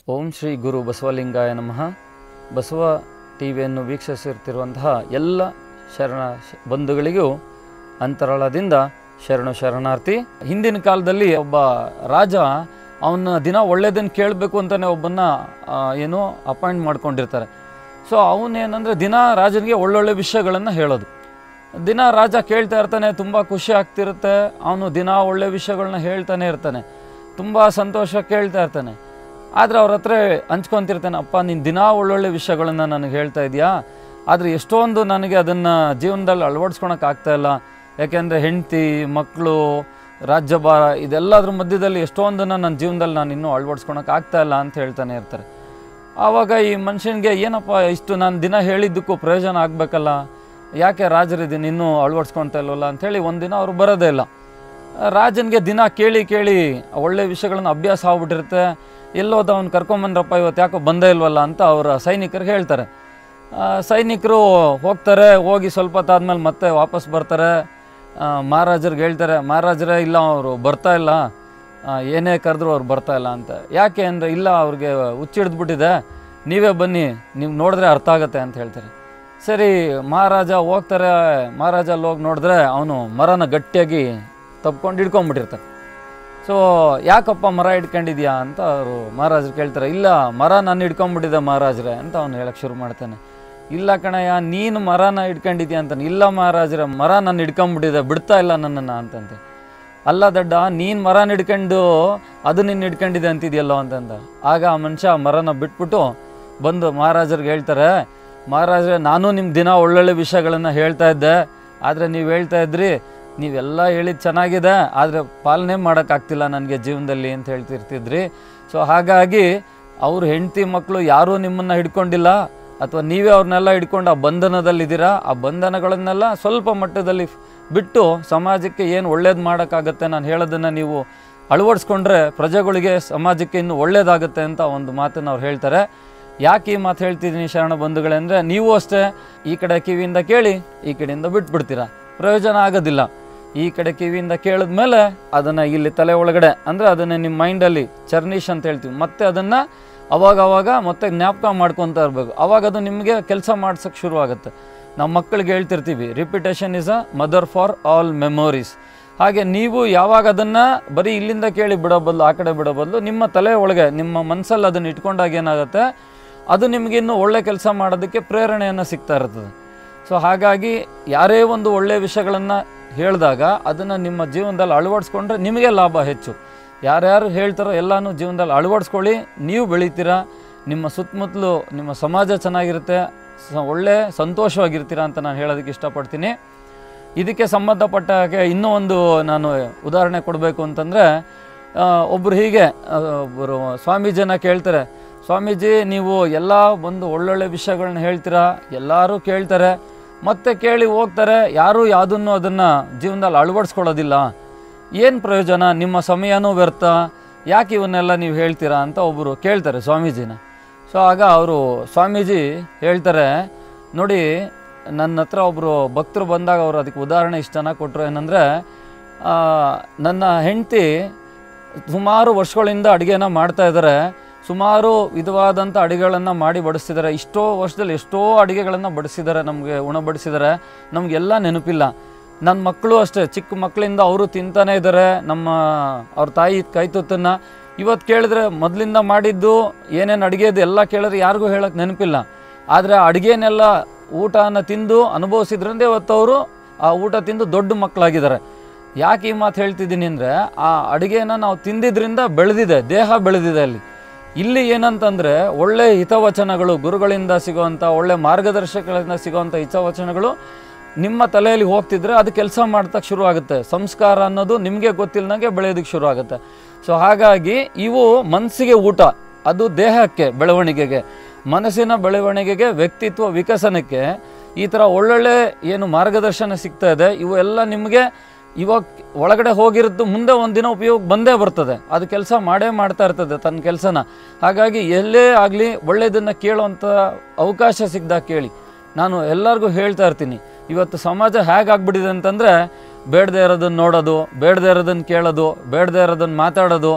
ಓಂ ಶ್ರೀ ಗುರು ಬಸವಲಿಂಗಾಯ ನಮಃ ಬಸವ ಟಿ ವಿಯನ್ನು ವೀಕ್ಷಿಸುತ್ತಿರುವಂತಹ ಎಲ್ಲ ಶರಣ ಶ- ಬಂಧುಗಳಿಗೂ ಅಂತರಾಳದಿಂದ ಶರಣು ಶರಣಾರ್ಥಿ ಹಿಂದಿನ ಕಾಲದಲ್ಲಿ ಒಬ್ಬ ರಾಜ ಅವನ ದಿನ ಒಳ್ಳೇದನ್ನು ಕೇಳಬೇಕು ಅಂತಲೇ ಒಬ್ಬನ್ನ ಆ, ಏನೋ ಅಪಾಯಿಂಟ್ ಮಾಡ್ಕೊಂಡಿರ್ತಾರೆ ಸೊ ಅವನೇನಂದರೆ ದಿನ ರಾಜನಿಗೆ ಒಳ್ಳೊಳ್ಳೆ ವಿಷಯಗಳನ್ನು ಹೇಳೋದು ದಿನ ರಾಜ ಕೇಳ್ತಾ ಇರ್ತಾನೆ ತುಂಬ ಖುಷಿ ಆಗ್ತಿರುತ್ತೆ ಅವನು ದಿನ ಒಳ್ಳೆ ವಿಷಯಗಳನ್ನ ಹೇಳ್ತಾನೆ ಇರ್ತಾನೆ ತುಂಬ ಸಂತೋಷ ಕೇಳ್ತಾ ಇರ್ತಾನೆ ಆದರೆ ಅವ್ರ ಹತ್ರ ಹಂಚ್ಕೊತಿರ್ತಾನೆ ಅಪ್ಪ ನೀನು ದಿನ ಒಳ್ಳೊಳ್ಳೆ ವಿಷಯಗಳನ್ನು ನನಗೆ ಹೇಳ್ತಾ ಇದೆಯಾ ಆದರೆ ಎಷ್ಟೊಂದು ನನಗೆ ಅದನ್ನು ಜೀವನದಲ್ಲಿ ಅಳವಡಿಸ್ಕೊಳಕ್ಕೆ ಆಗ್ತಾ ಇಲ್ಲ ಯಾಕೆಂದರೆ ಹೆಂಡತಿ ಮಕ್ಕಳು ರಾಜ್ಯಭಾರ ಇದೆಲ್ಲದ್ರ ಮಧ್ಯದಲ್ಲಿ ಎಷ್ಟೊಂದನ್ನು ನನ್ನ ಜೀವನದಲ್ಲಿ ನಾನು ಇನ್ನೂ ಅಳವಡಿಸ್ಕೊಳಕ್ಕೆ ಆಗ್ತಾ ಇಲ್ಲ ಅಂತ ಹೇಳ್ತಾನೆ ಇರ್ತಾರೆ ಆವಾಗ ಈ ಮನುಷ್ಯನಿಗೆ ಏನಪ್ಪ ಇಷ್ಟು ನಾನು ದಿನ ಹೇಳಿದ್ದಕ್ಕೂ ಪ್ರಯೋಜನ ಆಗಬೇಕಲ್ಲ ಯಾಕೆ ರಾಜರು ಇದನ್ನು ಇನ್ನೂ ಅಳವಡಿಸ್ಕೊಳ್ತಾ ಇಲ್ವಲ್ಲ ಅಂಥೇಳಿ ಒಂದಿನ ಅವರು ಬರೋದೇ ಇಲ್ಲ ರಾಜನಿಗೆ ದಿನ ಕೇಳಿ ಕೇಳಿ ಒಳ್ಳೆ ವಿಷಯಗಳನ್ನ ಅಭ್ಯಾಸ ಆಗ್ಬಿಟ್ಟಿರುತ್ತೆ ಎಲ್ಲೋದ ಅವ್ನು ಕರ್ಕೊಂಬಂದ್ರಪ್ಪ ಇವತ್ತು ಯಾಕೋ ಬಂದೇ ಇಲ್ವಲ್ಲ ಅಂತ ಅವರ ಸೈನಿಕರಿಗೆ ಹೇಳ್ತಾರೆ ಆ, ಸೈನಿಕರು ಹೋಗ್ತಾರೆ ಹೋಗಿ ಸ್ವಲ್ಪ ಹೊತ್ತಾದ್ಮೇಲೆ ಮತ್ತೆ ವಾಪಸ್ ಬರ್ತಾರೆ ಆ, ಮಹಾರಾಜರಿಗೆ ಹೇಳ್ತಾರೆ ಮಹಾರಾಜರೇ ಇಲ್ಲ ಅವರು ಬರ್ತಾ ಇಲ್ಲ ಆ, ಏನೇ ಕರೆದ್ರು ಅವ್ರು ಬರ್ತಾ ಇಲ್ಲ ಅಂತ ಯಾಕೆ ಅಂದರೆ ಇಲ್ಲ ಅವ್ರಿಗೆ ಹುಚ್ಚಿಡ್ದ್ಬಿಟ್ಟಿದೆ ನೀವೇ ಬನ್ನಿ ನೀವು ನೋಡಿದ್ರೆ ಅರ್ಥ ಆಗುತ್ತೆ ಅಂತ ಹೇಳ್ತಾರೆ ಸರಿ ಮಹಾರಾಜ ಹೋಗ್ತಾರೆ ಮಹಾರಾಜ ಅಲ್ಲಿ ಹೋಗಿ ನೋಡಿದ್ರೆ ಅವನು ಮರನ ಗಟ್ಟಿಯಾಗಿ ತಪ್ಕೊಂಡು ಹಿಡ್ಕೊಂಬಿಟ್ಟಿರ್ತಾನೆ ಸೊ ಯಾಕಪ್ಪ ಮರ ಹಿಡ್ಕೊಂಡಿದ್ಯಾ ಅಂತ ಅವರು ಮಹಾರಾಜರು ಕೇಳ್ತಾರೆ ಇಲ್ಲ ಮರ ನಾನು ಹಿಡ್ಕೊಂಬಿಟ್ಟಿದ್ದೆ ಮಹಾರಾಜರೇ ಅಂತ ಅವನು ಹೇಳಕ್ಕೆ ಶುರು ಮಾಡ್ತಾನೆ ಇಲ್ಲ ಕಣಯ್ಯ ನೀನು ಮರನ ಹಿಡ್ಕೊಂಡಿದ್ಯಾ ಅಂತಾನೆ ಇಲ್ಲ ಮಹಾರಾಜರೇ ಮರ ನಾನು ಹಿಡ್ಕೊಂಬಿಟ್ಟಿದ್ದೆ ಬಿಡ್ತಾ ಇಲ್ಲ ನನ್ನನ್ನು ಅಂತಂತೆ ಅಲ್ಲ ದಡ್ಡ ನೀನು ಮರನ ಹಿಡ್ಕೊಂಡು ಅದು ನಿನ್ನ ಹಿಡ್ಕೊಂಡಿದೆ ಅಂತಿದ್ಯಲ್ಲೋ ಅಂತಂದ ಆಗ ಆ ಮನುಷ್ಯ ಮರನ ಬಿಟ್ಬಿಟ್ಟು ಬಂದು ಮಹಾರಾಜರಿಗೆ ಹೇಳ್ತಾರೆ ಮಹಾರಾಜರೇ ನಾನು ನಿಮ್ಮ ದಿನ ಒಳ್ಳೊಳ್ಳೆ ವಿಷಯಗಳನ್ನು ಹೇಳ್ತಾ ಇದ್ದೆ ಆದರೆ ನೀವು ಹೇಳ್ತಾ ಇದ್ರಿ ನೀವೆಲ್ಲ ಹೇಳಿದ್ದು ಚೆನ್ನಾಗಿದೆ ಆದರೆ ಪಾಲನೆ ಮಾಡೋಕ್ಕಾಗ್ತಿಲ್ಲ ನನಗೆ ಜೀವನದಲ್ಲಿ ಅಂತ ಹೇಳ್ತಿರ್ತಿದ್ರಿ ಸೊ ಹಾಗಾಗಿ ಅವ್ರ ಹೆಂಡತಿ ಮಕ್ಕಳು ಯಾರೂ ನಿಮ್ಮನ್ನು ಹಿಡ್ಕೊಂಡಿಲ್ಲ ಅಥವಾ ನೀವೇ ಅವ್ರನ್ನೆಲ್ಲ ಹಿಡ್ಕೊಂಡು ಆ ಬಂಧನದಲ್ಲಿದ್ದೀರಾ ಆ ಬಂಧನಗಳನ್ನೆಲ್ಲ ಸ್ವಲ್ಪ ಮಟ್ಟದಲ್ಲಿ ಬಿಟ್ಟು ಸಮಾಜಕ್ಕೆ ಏನು ಒಳ್ಳೇದು ಮಾಡೋಕ್ಕಾಗತ್ತೆ ನಾನು ಹೇಳೋದನ್ನು ನೀವು ಅಳವಡಿಸ್ಕೊಂಡ್ರೆ ಪ್ರಜೆಗಳಿಗೆ ಸಮಾಜಕ್ಕೆ ಇನ್ನೂ ಒಳ್ಳೇದಾಗುತ್ತೆ ಅಂತ ಒಂದು ಮಾತನ್ನು ಅವ್ರು ಹೇಳ್ತಾರೆ ಯಾಕೆ ಈ ಮಾತು ಹೇಳ್ತಿದ್ದೀನಿ ಶರಣ ಬಂಧುಗಳೇ ಅಂದರೆ ನೀವು ಅಷ್ಟೇ ಈ ಕಡೆ ಕಿವಿಯಿಂದ ಕೇಳಿ ಈ ಕಡೆಯಿಂದ ಬಿಟ್ಬಿಡ್ತೀರಾ ಪ್ರಯೋಜನ ಆಗೋದಿಲ್ಲ ಈ ಕಡೆ ಕಿವಿಯಿಂದ ಕೇಳಿದ್ಮೇಲೆ ಅದನ್ನು ಇಲ್ಲಿ ತಲೆ ಒಳಗಡೆ ಅಂದರೆ ಅದನ್ನು ನಿಮ್ಮ ಮೈಂಡಲ್ಲಿ ಚರ್ನೀಶ್ ಅಂತ ಹೇಳ್ತೀವಿ ಮತ್ತೆ ಅದನ್ನು ಅವಾಗ ಅವಾಗ ಮತ್ತೆ ಜ್ಞಾಪಕ ಮಾಡ್ಕೊತಾ ಇರಬೇಕು ಅವಾಗ ಅದು ನಿಮಗೆ ಕೆಲಸ ಮಾಡ್ಸೋಕ್ಕೆ ಶುರು ಆಗುತ್ತೆ ನಾವು ಮಕ್ಕಳಿಗೆ ಹೇಳ್ತಿರ್ತೀವಿ repetition is a mother for all memories ಹಾಗೆ ನೀವು ಯಾವಾಗ ಅದನ್ನು ಬರೀ ಇಲ್ಲಿಂದ ಕೇಳಿ ಬಿಡೋ ಬದಲು ಆ ಕಡೆ ಬಿಡೋ ಬದಲು ನಿಮ್ಮ ತಲೆ ಒಳಗೆ ನಿಮ್ಮ ಮನಸ್ಸಲ್ಲಿ ಅದನ್ನು ಇಟ್ಕೊಂಡಾಗ ಏನಾಗುತ್ತೆ ಅದು ನಿಮಗೆ ಇನ್ನೂ ಒಳ್ಳೆ ಕೆಲಸ ಮಾಡೋದಕ್ಕೆ ಪ್ರೇರಣೆಯನ್ನು ಸಿಗ್ತಾ ಇರ್ತದೆ ಸೊ ಹಾಗಾಗಿ ಯಾರೇ ಒಂದು ಒಳ್ಳೆಯ ವಿಷಯಗಳನ್ನು ಹೇಳಿದಾಗ ಅದನ್ನು ನಿಮ್ಮ ಜೀವನದಲ್ಲಿ ಅಳವಡಿಸ್ಕೊಂಡ್ರೆ ನಿಮಗೆ ಲಾಭ ಹೆಚ್ಚು ಯಾರ್ಯಾರು ಹೇಳ್ತಾರೋ ಎಲ್ಲನೂ ಜೀವನದಲ್ಲಿ ಅಳವಡಿಸ್ಕೊಳ್ಳಿ ನೀವು ಬೆಳಿತೀರಾ ನಿಮ್ಮ ಸುತ್ತಮುತ್ತಲು ನಿಮ್ಮ ಸಮಾಜ ಚೆನ್ನಾಗಿರುತ್ತೆ ಸ ಒಳ್ಳೆ ಸಂತೋಷವಾಗಿರ್ತೀರಾ ಅಂತ ನಾನು ಹೇಳೋದಕ್ಕೆ ಇಷ್ಟಪಡ್ತೀನಿ ಇದಕ್ಕೆ ಸಂಬಂಧಪಟ್ಟ ಹಾಗೆ ಇನ್ನೂ ಒಂದು ನಾನು ಉದಾಹರಣೆ ಕೊಡಬೇಕು ಅಂತಂದರೆ ಒಬ್ಬರು ಹೀಗೆ ಆ, ಒಬ್ಬರು ಸ್ವಾಮೀಜಿನ ಕೇಳ್ತಾರೆ ಸ್ವಾಮೀಜಿ ನೀವು ಎಲ್ಲ ಒಂದು ಒಳ್ಳೊಳ್ಳೆ ವಿಷಯಗಳನ್ನ ಹೇಳ್ತೀರಾ ಎಲ್ಲರೂ ಕೇಳ್ತಾರೆ ಮತ್ತೆ ಕೇಳಿ ಹೋಗ್ತಾರೆ ಯಾರೂ ಯಾವುದನ್ನು ಅದನ್ನು ಜೀವನದಲ್ಲಿ ಅಳವಡಿಸ್ಕೊಳ್ಳೋದಿಲ್ಲ ಏನು ಪ್ರಯೋಜನ ನಿಮ್ಮ ಸಮಯನೂ ವ್ಯರ್ಥ ಯಾಕೆ ಇವನ್ನೆಲ್ಲ ನೀವು ಹೇಳ್ತೀರಾ ಅಂತ ಒಬ್ಬರು ಕೇಳ್ತಾರೆ ಸ್ವಾಮೀಜಿನ ಸೊ ಆಗ ಅವರು ಸ್ವಾಮೀಜಿ ಹೇಳ್ತಾರೆ ನೋಡಿ ನನ್ನ ಹತ್ರ ಒಬ್ಬರು ಭಕ್ತರು ಬಂದಾಗ ಅವರು ಅದಕ್ಕೆ ಉದಾಹರಣೆ ಇಷ್ಟು ಚೆನ್ನಾಗಿ ಕೊಟ್ಟರು ಏನಂದರೆ ನನ್ನ ಹೆಂಡತಿ ಸುಮಾರು ವರ್ಷಗಳಿಂದ ಅಡುಗೆನ ಮಾಡ್ತಾ ಇದ್ದಾರೆ ಸುಮಾರು ವಿಧವಾದಂಥ ಅಡುಗೆಗಳನ್ನು ಮಾಡಿ ಬಡಿಸ್ತಿದ್ದಾರೆ ಇಷ್ಟೋ ವರ್ಷದಲ್ಲಿ ಎಷ್ಟೋ ಅಡುಗೆಗಳನ್ನು ಬಡಿಸಿದ್ದಾರೆ ನಮಗೆ ಉಣಬಡಿಸಿದ್ದಾರೆ ನಮಗೆಲ್ಲ ನೆನಪಿಲ್ಲ ನನ್ನ ಮಕ್ಕಳು ಅಷ್ಟೇ ಚಿಕ್ಕ ಮಕ್ಕಳಿಂದ ಅವರು ತಿಂತಾನೆ ಇದ್ದಾರೆ ನಮ್ಮ ಅವ್ರ ತಾಯಿ ಕೈತುತ್ತನ್ನು ಇವತ್ತು ಕೇಳಿದ್ರೆ ಮೊದಲಿಂದ ಮಾಡಿದ್ದು ಏನೇನು ಅಡುಗೆದು ಎಲ್ಲ ಕೇಳಿದ್ರೆ ಯಾರಿಗೂ ಹೇಳೋಕ್ಕೆ ನೆನಪಿಲ್ಲ ಆದರೆ ಅಡುಗೆನೆಲ್ಲ ಊಟನ ತಿಂದು ಅನುಭವಿಸಿದ್ರಿಂದ ಇವತ್ತು ಅವರು ಆ ಊಟ ತಿಂದು ದೊಡ್ಡ ಮಕ್ಕಳಾಗಿದ್ದಾರೆ ಯಾಕೆ ಈ ಮಾತು ಹೇಳ್ತಿದ್ದೀನಿ ಅಂದರೆ ಆ ಅಡುಗೆನ ನಾವು ತಿಂದಿದ್ರಿಂದ ಬೆಳೆದಿದೆ ದೇಹ ಬೆಳೆದಿದೆ ಅಲ್ಲಿ ಇಲ್ಲಿ ಏನಂತಂದರೆ ಒಳ್ಳೆ ಹಿತವಚನಗಳು ಗುರುಗಳಿಂದ ಸಿಗುವಂಥ ಒಳ್ಳೆ ಮಾರ್ಗದರ್ಶಕಗಳಿಂದ ಸಿಗುವಂಥ ಹಿತವಚನಗಳು ನಿಮ್ಮ ತಲೆಯಲ್ಲಿ ಹೋಗ್ತಿದ್ರೆ ಅದು ಕೆಲಸ ಮಾಡ್ತಕ್ಕೆ ಶುರು ಆಗುತ್ತೆ ಸಂಸ್ಕಾರ ಅನ್ನೋದು ನಿಮಗೆ ಗೊತ್ತಿಲ್ಲದಂಗೆ ಬೆಳೆಯೋದಕ್ಕೆ ಶುರು ಆಗುತ್ತೆ ಸೊ ಹಾಗಾಗಿ ಇವು ಮನಸ್ಸಿಗೆ ಊಟ ಅದು ದೇಹಕ್ಕೆ ಬೆಳವಣಿಗೆಗೆ ಮನಸ್ಸಿನ ಬೆಳವಣಿಗೆಗೆ ವ್ಯಕ್ತಿತ್ವ ವಿಕಸನಕ್ಕೆ ಈ ಥರ ಒಳ್ಳೊಳ್ಳೆ ಏನು ಮಾರ್ಗದರ್ಶನ ಸಿಗ್ತಾ ಇದೆ ಇವು ಎಲ್ಲ ನಿಮಗೆ ಇವಾಗ ಒಳಗಡೆ ಹೋಗಿರೋದು ಮುಂದೆ ಒಂದಿನ ಉಪಯೋಗ ಬಂದೇ ಬರ್ತದೆ ಅದು ಕೆಲಸ ಮಾಡೇ ಮಾಡ್ತಾ ಇರ್ತದೆ ತನ್ನ ಕೆಲಸನ ಹಾಗಾಗಿ ಎಲ್ಲೇ ಆಗಲಿ ಒಳ್ಳೆಯದನ್ನು ಕೇಳುವಂಥ ಅವಕಾಶ ಸಿಗ್ದಾಗ ಕೇಳಿ ನಾನು ಎಲ್ಲರಿಗೂ ಹೇಳ್ತಾ ಇರ್ತೀನಿ ಇವತ್ತು ಸಮಾಜ ಹೇಗಾಗ್ಬಿಟ್ಟಿದೆ ಅಂತಂದರೆ ಬೇಡದೇ ಇರೋದನ್ನು ನೋಡೋದು ಬೇಡದೇ ಇರೋದನ್ನು ಕೇಳೋದು ಬೇಡದೇ ಇರೋದನ್ನು ಮಾತಾಡೋದು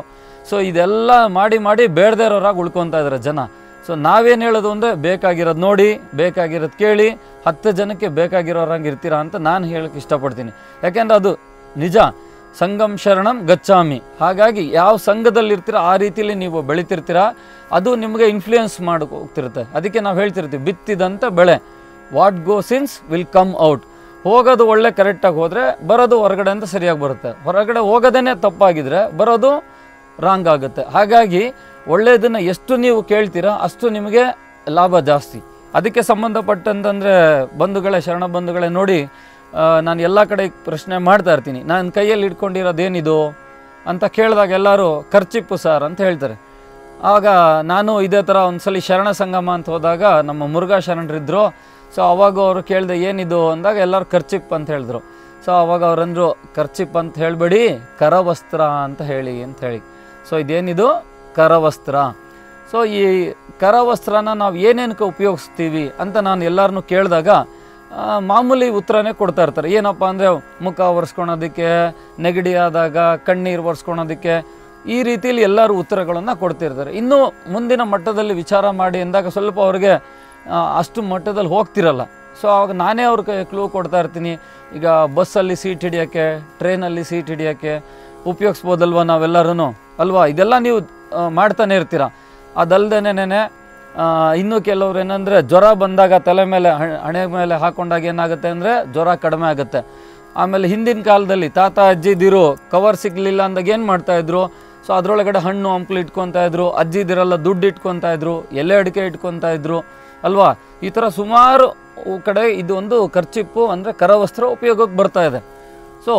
ಸೊ ಇದೆಲ್ಲ ಮಾಡಿ ಮಾಡಿ ಬೇಡದೇ ಇರೋರಾಗಿ ಉಳ್ಕೊತಾ ಇದ್ದಾರೆ ಜನ ಸೊ ನಾವೇನು ಹೇಳೋದು ಅಂದರೆ ಬೇಕಾಗಿರೋದು ನೋಡಿ ಬೇಕಾಗಿರೋದು ಕೇಳಿ ಹತ್ತು ಜನಕ್ಕೆ ಬೇಕಾಗಿರೋರಂಗೆ ಇರ್ತೀರಾ ಅಂತ ನಾನು ಹೇಳಕ್ಕೆ ಇಷ್ಟಪಡ್ತೀನಿ ಯಾಕೆಂದ್ರೆ ಅದು ನಿಜ ಸಂಗಮ್ ಶರಣಂ ಗಚ್ಚಾಮಿ ಹಾಗಾಗಿ ಯಾವ ಸಂಘದಲ್ಲಿ ಇರ್ತೀರ ಆ ರೀತಿಲಿ ನೀವು ಬೆಳಿತಿರ್ತೀರಾ ಅದು ನಿಮಗೆ ಇನ್ಫ್ಲೂಯೆನ್ಸ್ ಮಾಡಿ ಹೋಗ್ತಿರುತ್ತೆ ಅದಕ್ಕೆ ನಾವು ಹೇಳ್ತಿರ್ತೀವಿ ಬಿತ್ತಿದಂಥ ಬೆಳೆ ವಾಟ್ ಗೋ ಸಿನ್ಸ್ ವಿಲ್ ಕಮ್ ಔಟ್ ಹೋಗೋದು ಒಳ್ಳೆ ಕರೆಕ್ಟಾಗಿ ಹೋದರೆ ಬರೋದು ಹೊರಗಡೆ ಅಂತ ಸರಿಯಾಗಿ ಬರುತ್ತೆ ಹೊರಗಡೆ ಹೋಗೋದೇ ತಪ್ಪಾಗಿದ್ರೆ ಬರೋದು ರಾಂಗ್ ಆಗುತ್ತೆ ಹಾಗಾಗಿ ಒಳ್ಳೆಯದನ್ನು ಎಷ್ಟು ನೀವು ಕೇಳ್ತೀರಾ ಅಷ್ಟು ನಿಮಗೆ ಲಾಭ ಜಾಸ್ತಿ ಅದಕ್ಕೆ ಸಂಬಂಧಪಟ್ಟಂತಂದರೆ ಬಂಧುಗಳೇ ಶರಣ ಬಂಧುಗಳೇ ನೋಡಿ ಆ, ನಾನು ಎಲ್ಲ ಕಡೆ ಪ್ರಶ್ನೆ ಮಾಡ್ತಾ ಇರ್ತೀನಿ ನಾನು ಕೈಯಲ್ಲಿ ಇಟ್ಕೊಂಡಿರೋದೇನಿದು ಅಂತ ಕೇಳಿದಾಗ ಎಲ್ಲರೂ ಖರ್ಚಿಪ್ಪು ಸರ್ ಅಂತ ಹೇಳ್ತಾರೆ ಆಗ ನಾನು ಇದೇ ಥರ ಒಂದ್ಸಲಿ ಶರಣ ಸಂಗಮ ಅಂತ ಹೋದಾಗ ನಮ್ಮ ಮುರುಘಾ ಶರಣರಿದ್ದರು ಸೊ ಅವಾಗ ಅವರು ಕೇಳಿದೆ ಏನಿದು ಅಂದಾಗ ಎಲ್ಲರೂ ಖರ್ಚಿಪ್ ಅಂತ ಹೇಳಿದ್ರು ಸೊ ಅವಾಗ ಅವರಂದ್ರು ಖರ್ಚಿಪ್ ಅಂತ ಹೇಳಬೇಡಿ ಕರವಸ್ತ್ರ ಅಂತ ಹೇಳಿ ಅಂತ ಹೇಳಿ ಸೊ ಇದೇನಿದು ಕರವಸ್ತ್ರ ಸೊ ಈ ಕರವಸ್ತ್ರನ ನಾವು ಏನೇನಕ್ಕೆ ಉಪಯೋಗಿಸ್ತೀವಿ ಅಂತ ನಾನು ಎಲ್ಲರನ್ನೂ ಕೇಳಿದಾಗ ಆ, ಮಾಮೂಲಿ ಉತ್ತರನೇ ಕೊಡ್ತಾ ಇರ್ತಾರೆ ಏನಪ್ಪ ಅಂದರೆ ಮುಖ ಒರೆಸ್ಕೊಳೋದಕ್ಕೆ ನೆಗಡಿ ಆದಾಗ ಕಣ್ಣೀರು ಒರೆಸ್ಕೊಳೋದಕ್ಕೆ ಈ ರೀತಿಯಲ್ಲಿ ಎಲ್ಲರೂ ಉತ್ತರಗಳನ್ನು ಕೊಡ್ತಿರ್ತಾರೆ ಇನ್ನು ಮುಂದಿನ ಮಟ್ಟದಲ್ಲಿ ವಿಚಾರ ಮಾಡಿ ಅಂದಾಗ ಸ್ವಲ್ಪ ಅವ್ರಿಗೆ ಆ, ಅಷ್ಟು ಮಟ್ಟದಲ್ಲಿ ಹೋಗ್ತಿರಲ್ಲ ಸೊ ಅವಾಗ ನಾನೇ ಅವ್ರಿಗೆ ಕ್ಲೂ ಕೊಡ್ತಾ ಇರ್ತೀನಿ ಈಗ ಬಸ್ಸಲ್ಲಿ ಸೀಟ್ ಹಿಡಿಯೋಕ್ಕೆ ಟ್ರೈನಲ್ಲಿ ಸೀಟ್ ಹಿಡಿಯೋಕ್ಕೆ ಉಪಯೋಗಿಸ್ಬೋದಲ್ವ ನಾವೆಲ್ಲರೂ ಅಲ್ವಾ ಇದೆಲ್ಲ ನೀವು ಆ, ಮಾಡ್ತಾನೆ ಇರ್ತೀರ ಅದಲ್ದೇನೆ ಇನ್ನೂ ಕೆಲವ್ರು ಏನಂದರೆ ಜ್ವರ ಬಂದಾಗ ತಲೆ ಮೇಲೆ ಹ- ಹಣೆ ಮೇಲೆ ಹಾಕೊಂಡಾಗ ಏನಾಗುತ್ತೆ ಅಂದರೆ ಜ್ವರ ಕಡಿಮೆ ಆಗುತ್ತೆ ಆಮೇಲೆ ಹಿಂದಿನ ಕಾಲದಲ್ಲಿ ತಾತ ಅಜ್ಜಿದಿರು ಕವರ್ ಸಿಗಲಿಲ್ಲ ಅಂದಾಗ ಏನು ಮಾಡ್ತಾಯಿದ್ರು ಸೊ ಅದರೊಳಗಡೆ ಹಣ್ಣು ಹಂಪ್ಲು ಇಟ್ಕೊತಾ ಇದ್ರು ಅಜ್ಜಿದಿರೆಲ್ಲ ದುಡ್ಡು ಇಟ್ಕೊತಾ ಇದ್ರು ಎಲೆ ಅಡಿಕೆ ಇಟ್ಕೊತಾ ಇದ್ರು ಅಲ್ವಾ ಈ ಥರ ಸುಮಾರು ಕಡೆ ಇದು ಒಂದು ಖರ್ಚಿಪ್ಪು ಅಂದರೆ ಕರವಸ್ತ್ರ ಉಪಯೋಗಕ್ಕೆ ಬರ್ತಾ ಇದೆ ಸೊ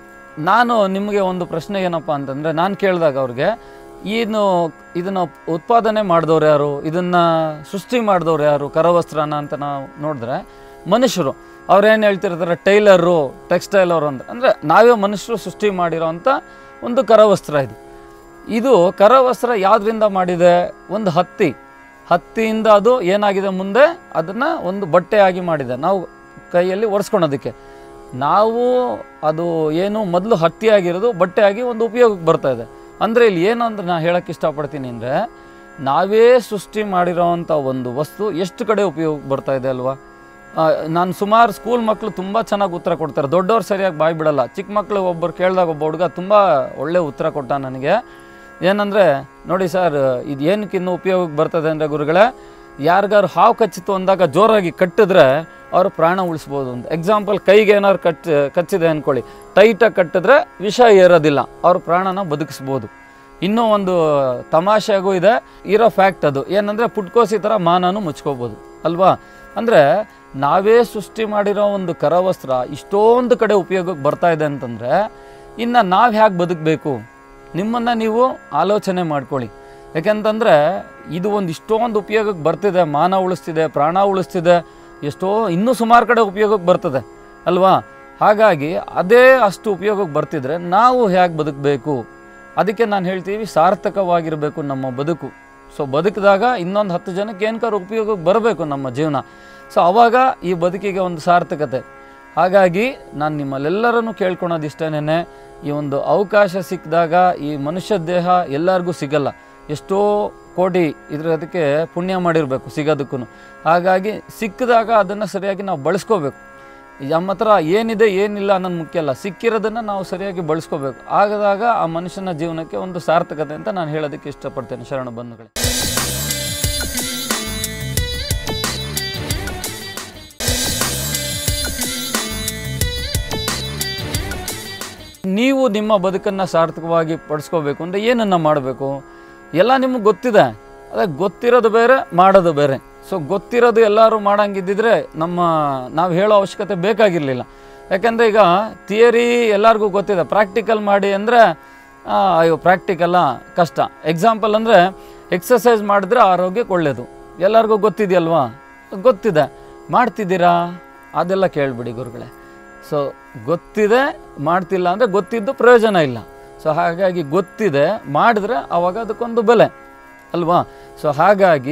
ನಾನು ನಿಮಗೆ ಒಂದು ಪ್ರಶ್ನೆ ಏನಪ್ಪ ಅಂತಂದರೆ ನಾನು ಕೇಳಿದಾಗ ಅವ್ರಿಗೆ ಏನು ಇದನ್ನು ಉತ್ಪಾದನೆ ಮಾಡಿದವ್ರು ಯಾರು ಇದನ್ನು ಸೃಷ್ಟಿ ಮಾಡಿದವ್ರು ಯಾರು ಕರವಸ್ತ್ರನ ಅಂತ ನಾವು ನೋಡಿದ್ರೆ ಮನುಷ್ಯರು ಅವ್ರೇನು ಹೇಳ್ತಿರ್ತಾರೆ ಟೈಲರು ಟೆಕ್ಸ್ಟೈಲ್ ಅವರು ಅಂತ ಅಂದರೆ ನಾವೇ ಮನುಷ್ಯರು ಸೃಷ್ಟಿ ಮಾಡಿರೋವಂಥ ಒಂದು ಕರವಸ್ತ್ರ ಇದು ಇದು ಕರವಸ್ತ್ರ ಯಾವುದರಿಂದ ಮಾಡಿದೆ ಒಂದು ಹತ್ತಿ ಹತ್ತಿಯಿಂದ ಅದು ಏನಾಗಿದೆ ಮುಂದೆ ಅದನ್ನು ಒಂದು ಬಟ್ಟೆಯಾಗಿ ಮಾಡಿದೆ ನಾವು ಕೈಯಲ್ಲಿ ಒರೆಸ್ಕೊಳೋದಕ್ಕೆ ನಾವು ಅದು ಏನು ಮೊದಲು ಹತ್ತಿಯಾಗಿರೋದು ಬಟ್ಟೆಯಾಗಿ ಒಂದು ಉಪಯೋಗಕ್ಕೆ ಬರ್ತಾ ಇದೆ ಅಂದರೆ ಇಲ್ಲಿ ಏನು ಅಂದ್ರೆ ನಾನು ಹೇಳೋಕ್ಕೆ ಇಷ್ಟಪಡ್ತೀನಿ ಅಂದರೆ ನಾವೇ ಸೃಷ್ಟಿ ಮಾಡಿರೋವಂಥ ಒಂದು ವಸ್ತು ಎಷ್ಟು ಕಡೆ ಉಪಯೋಗಕ್ಕೆ ಬರ್ತಾ ಇದೆ ಅಲ್ವಾ ಆ, ನಾನು ಸುಮಾರು ಸ್ಕೂಲ್ ಮಕ್ಕಳು ತುಂಬ ಚೆನ್ನಾಗಿ ಉತ್ತರ ಕೊಡ್ತಾರೆ ದೊಡ್ಡವ್ರು ಸರಿಯಾಗಿ ಬಾಯಿ ಬಿಡಲ್ಲ ಚಿಕ್ಕ ಮಕ್ಕಳು ಒಬ್ಬರು ಕೇಳಿದಾಗ ಒಬ್ಬ ಹುಡುಗ ತುಂಬ ಒಳ್ಳೆ ಉತ್ತರ ಕೊಟ್ಟ ನನಗೆ ಏನಂದರೆ ನೋಡಿ ಸರ್ ಇದು ಏನಕ್ಕೆ ಇನ್ನೂ ಉಪಯೋಗಕ್ಕೆ ಬರ್ತದೆ ಅಂದರೆ ಗುರುಗಳೇ ಯಾರಿಗಾರು ಹಾವು ಕಚ್ಚಿತು ಅಂದಾಗ ಜೋರಾಗಿ ಕಟ್ಟಿದ್ರೆ ಅವರು ಪ್ರಾಣ ಉಳಿಸ್ಬೋದು ಅಂತ ಎಕ್ಸಾಂಪಲ್ ಕೈಗೆ ಏನಾದ್ರು ಕಚ್ ಕಚ್ಚಿದೆ ಅಂದ್ಕೊಳ್ಳಿ ಟೈಟಾಗಿ ಕಟ್ಟಿದ್ರೆ ವಿಷ ಏರೋದಿಲ್ಲ ಅವ್ರ ಪ್ರಾಣನ ಬದುಕಿಸ್ಬೋದು ಇನ್ನೂ ಒಂದು ತಮಾಷೆಗೂ ಇದೆ ಇರೋ ಫ್ಯಾಕ್ಟ್ ಅದು ಏನಂದರೆ ಪುಟ್ಕೋಸಿ ಥರ ಮಾನನು ಮುಚ್ಕೋಬೋದು ಅಲ್ವಾ ಅಂದರೆ ನಾವೇ ಸೃಷ್ಟಿ ಮಾಡಿರೋ ಒಂದು ಕರವಸ್ತ್ರ ಇಷ್ಟೊಂದು ಕಡೆ ಉಪಯೋಗಕ್ಕೆ ಬರ್ತಾ ಇದೆ ಅಂತಂದರೆ ಇನ್ನು ನಾವು ಹೇಗೆ ಬದುಕಬೇಕು ನಿಮ್ಮನ್ನು ನೀವು ಆಲೋಚನೆ ಮಾಡ್ಕೊಳ್ಳಿ ಯಾಕೆಂತಂದರೆ ಇದು ಒಂದು ಇಷ್ಟೊಂದು ಉಪಯೋಗಕ್ಕೆ ಬರ್ತಿದೆ ಮಾನ ಉಳಿಸ್ತಿದೆ ಪ್ರಾಣ ಉಳಿಸ್ತಿದೆ ಎಷ್ಟೋ ಇನ್ನೂ ಸುಮಾರು ಕಡೆ ಉಪಯೋಗಕ್ಕೆ ಬರ್ತದೆ ಅಲ್ವಾ ಹಾಗಾಗಿ ಅದೇ ಅಷ್ಟು ಉಪಯೋಗಕ್ಕೆ ಬರ್ತಿದ್ರೆ ನಾವು ಹೇಗೆ ಬದುಕಬೇಕು ಅದಕ್ಕೆ ನಾನು ಹೇಳ್ತೀವಿ ಸಾರ್ಥಕವಾಗಿರಬೇಕು ನಮ್ಮ ಬದುಕು ಸೊ ಬದುಕಿದಾಗ ಇನ್ನೊಂದು ಹತ್ತು ಜನಕ್ಕೆ ಏನಕ್ಕಾರು ಉಪಯೋಗಕ್ಕೆ ಬರಬೇಕು ನಮ್ಮ ಜೀವನ ಸೊ ಆವಾಗ ಈ ಬದುಕಿಗೆ ಒಂದು ಸಾರ್ಥಕತೆ ಹಾಗಾಗಿ ನಾನು ನಿಮ್ಮಲ್ಲೆಲ್ಲರನ್ನು ಕೇಳ್ಕೊಳೋದು ಇಷ್ಟೇನೆ ಈ ಒಂದು ಅವಕಾಶ ಸಿಕ್ಕಿದಾಗ ಈ ಮನುಷ್ಯ ದೇಹ ಎಲ್ಲರಿಗೂ ಸಿಗಲ್ಲ ಎಷ್ಟೋ ಕೋಟಿ ಇದ್ರ ಅದಕ್ಕೆ ಪುಣ್ಯ ಮಾಡಿರಬೇಕು ಸಿಗೋದಕ್ಕೂ ಹಾಗಾಗಿ ಸಿಕ್ಕಿದಾಗ ಅದನ್ನು ಸರಿಯಾಗಿ ನಾವು ಬಳಸ್ಕೋಬೇಕು ನಮ್ಮ ಹತ್ರ ಏನಿದೆ ಏನಿಲ್ಲ ಅನ್ನೋದು ಮುಖ್ಯ ಅಲ್ಲ ಸಿಕ್ಕಿರೋದನ್ನು ನಾವು ಸರಿಯಾಗಿ ಬಳಸ್ಕೋಬೇಕು ಆಗದಾಗ ಆ ಮನುಷ್ಯನ ಜೀವನಕ್ಕೆ ಒಂದು ಸಾರ್ಥಕತೆ ಅಂತ ನಾನು ಹೇಳೋದಕ್ಕೆ ಇಷ್ಟಪಡ್ತೇನೆ ಶರಣ ಬಂಧುಗಳೇ ನೀವು ನಿಮ್ಮ ಬದುಕನ್ನು ಸಾರ್ಥಕವಾಗಿ ಪಡಿಸ್ಕೋಬೇಕು ಅಂದರೆ ಏನನ್ನು ಮಾಡಬೇಕು ಎಲ್ಲ ನಿಮಗೆ ಗೊತ್ತಿದೆ ಅದೇ ಗೊತ್ತಿರೋದು ಬೇರೆ ಮಾಡೋದು ಬೇರೆ ಸೊ ಗೊತ್ತಿರೋದು ಎಲ್ಲರೂ ಮಾಡಂಗಿದ್ದಿದ್ರೆ ನಮ್ಮ ನಾವು ಹೇಳೋ ಅವಶ್ಯಕತೆ ಬೇಕಾಗಿರಲಿಲ್ಲ ಯಾಕೆಂದರೆ ಈಗ ಥಿಯರಿ ಎಲ್ಲರಿಗೂ ಗೊತ್ತಿದೆ ಪ್ರಾಕ್ಟಿಕಲ್ ಮಾಡಿ ಅಂದರೆ ಅಯ್ಯೋ ಪ್ರಾಕ್ಟಿಕಲ್ಲ ಕಷ್ಟ ಎಕ್ಸಾಂಪಲ್ ಅಂದರೆ ಎಕ್ಸಸೈಸ್ ಮಾಡಿದ್ರೆ ಆರೋಗ್ಯಕ್ಕೆ ಒಳ್ಳೆಯದು ಎಲ್ಲರಿಗೂ ಗೊತ್ತಿದೆಯಲ್ವಾ ಗೊತ್ತಿದೆ ಮಾಡ್ತಿದ್ದೀರಾ ಅದೆಲ್ಲ ಕೇಳಿಬಿಡಿ ಗುರುಗಳೇ ಸೊ ಗೊತ್ತಿದೆ ಮಾಡ್ತಿಲ್ಲ ಅಂದರೆ ಗೊತ್ತಿದ್ದು ಪ್ರಯೋಜನ ಇಲ್ಲ ಸೊ ಹಾಗಾಗಿ ಗೊತ್ತಿದೆ ಮಾಡಿದ್ರೆ ಆವಾಗ ಅದಕ್ಕೊಂದು ಬೆಲೆ ಅಲ್ವಾ ಸೊ ಹಾಗಾಗಿ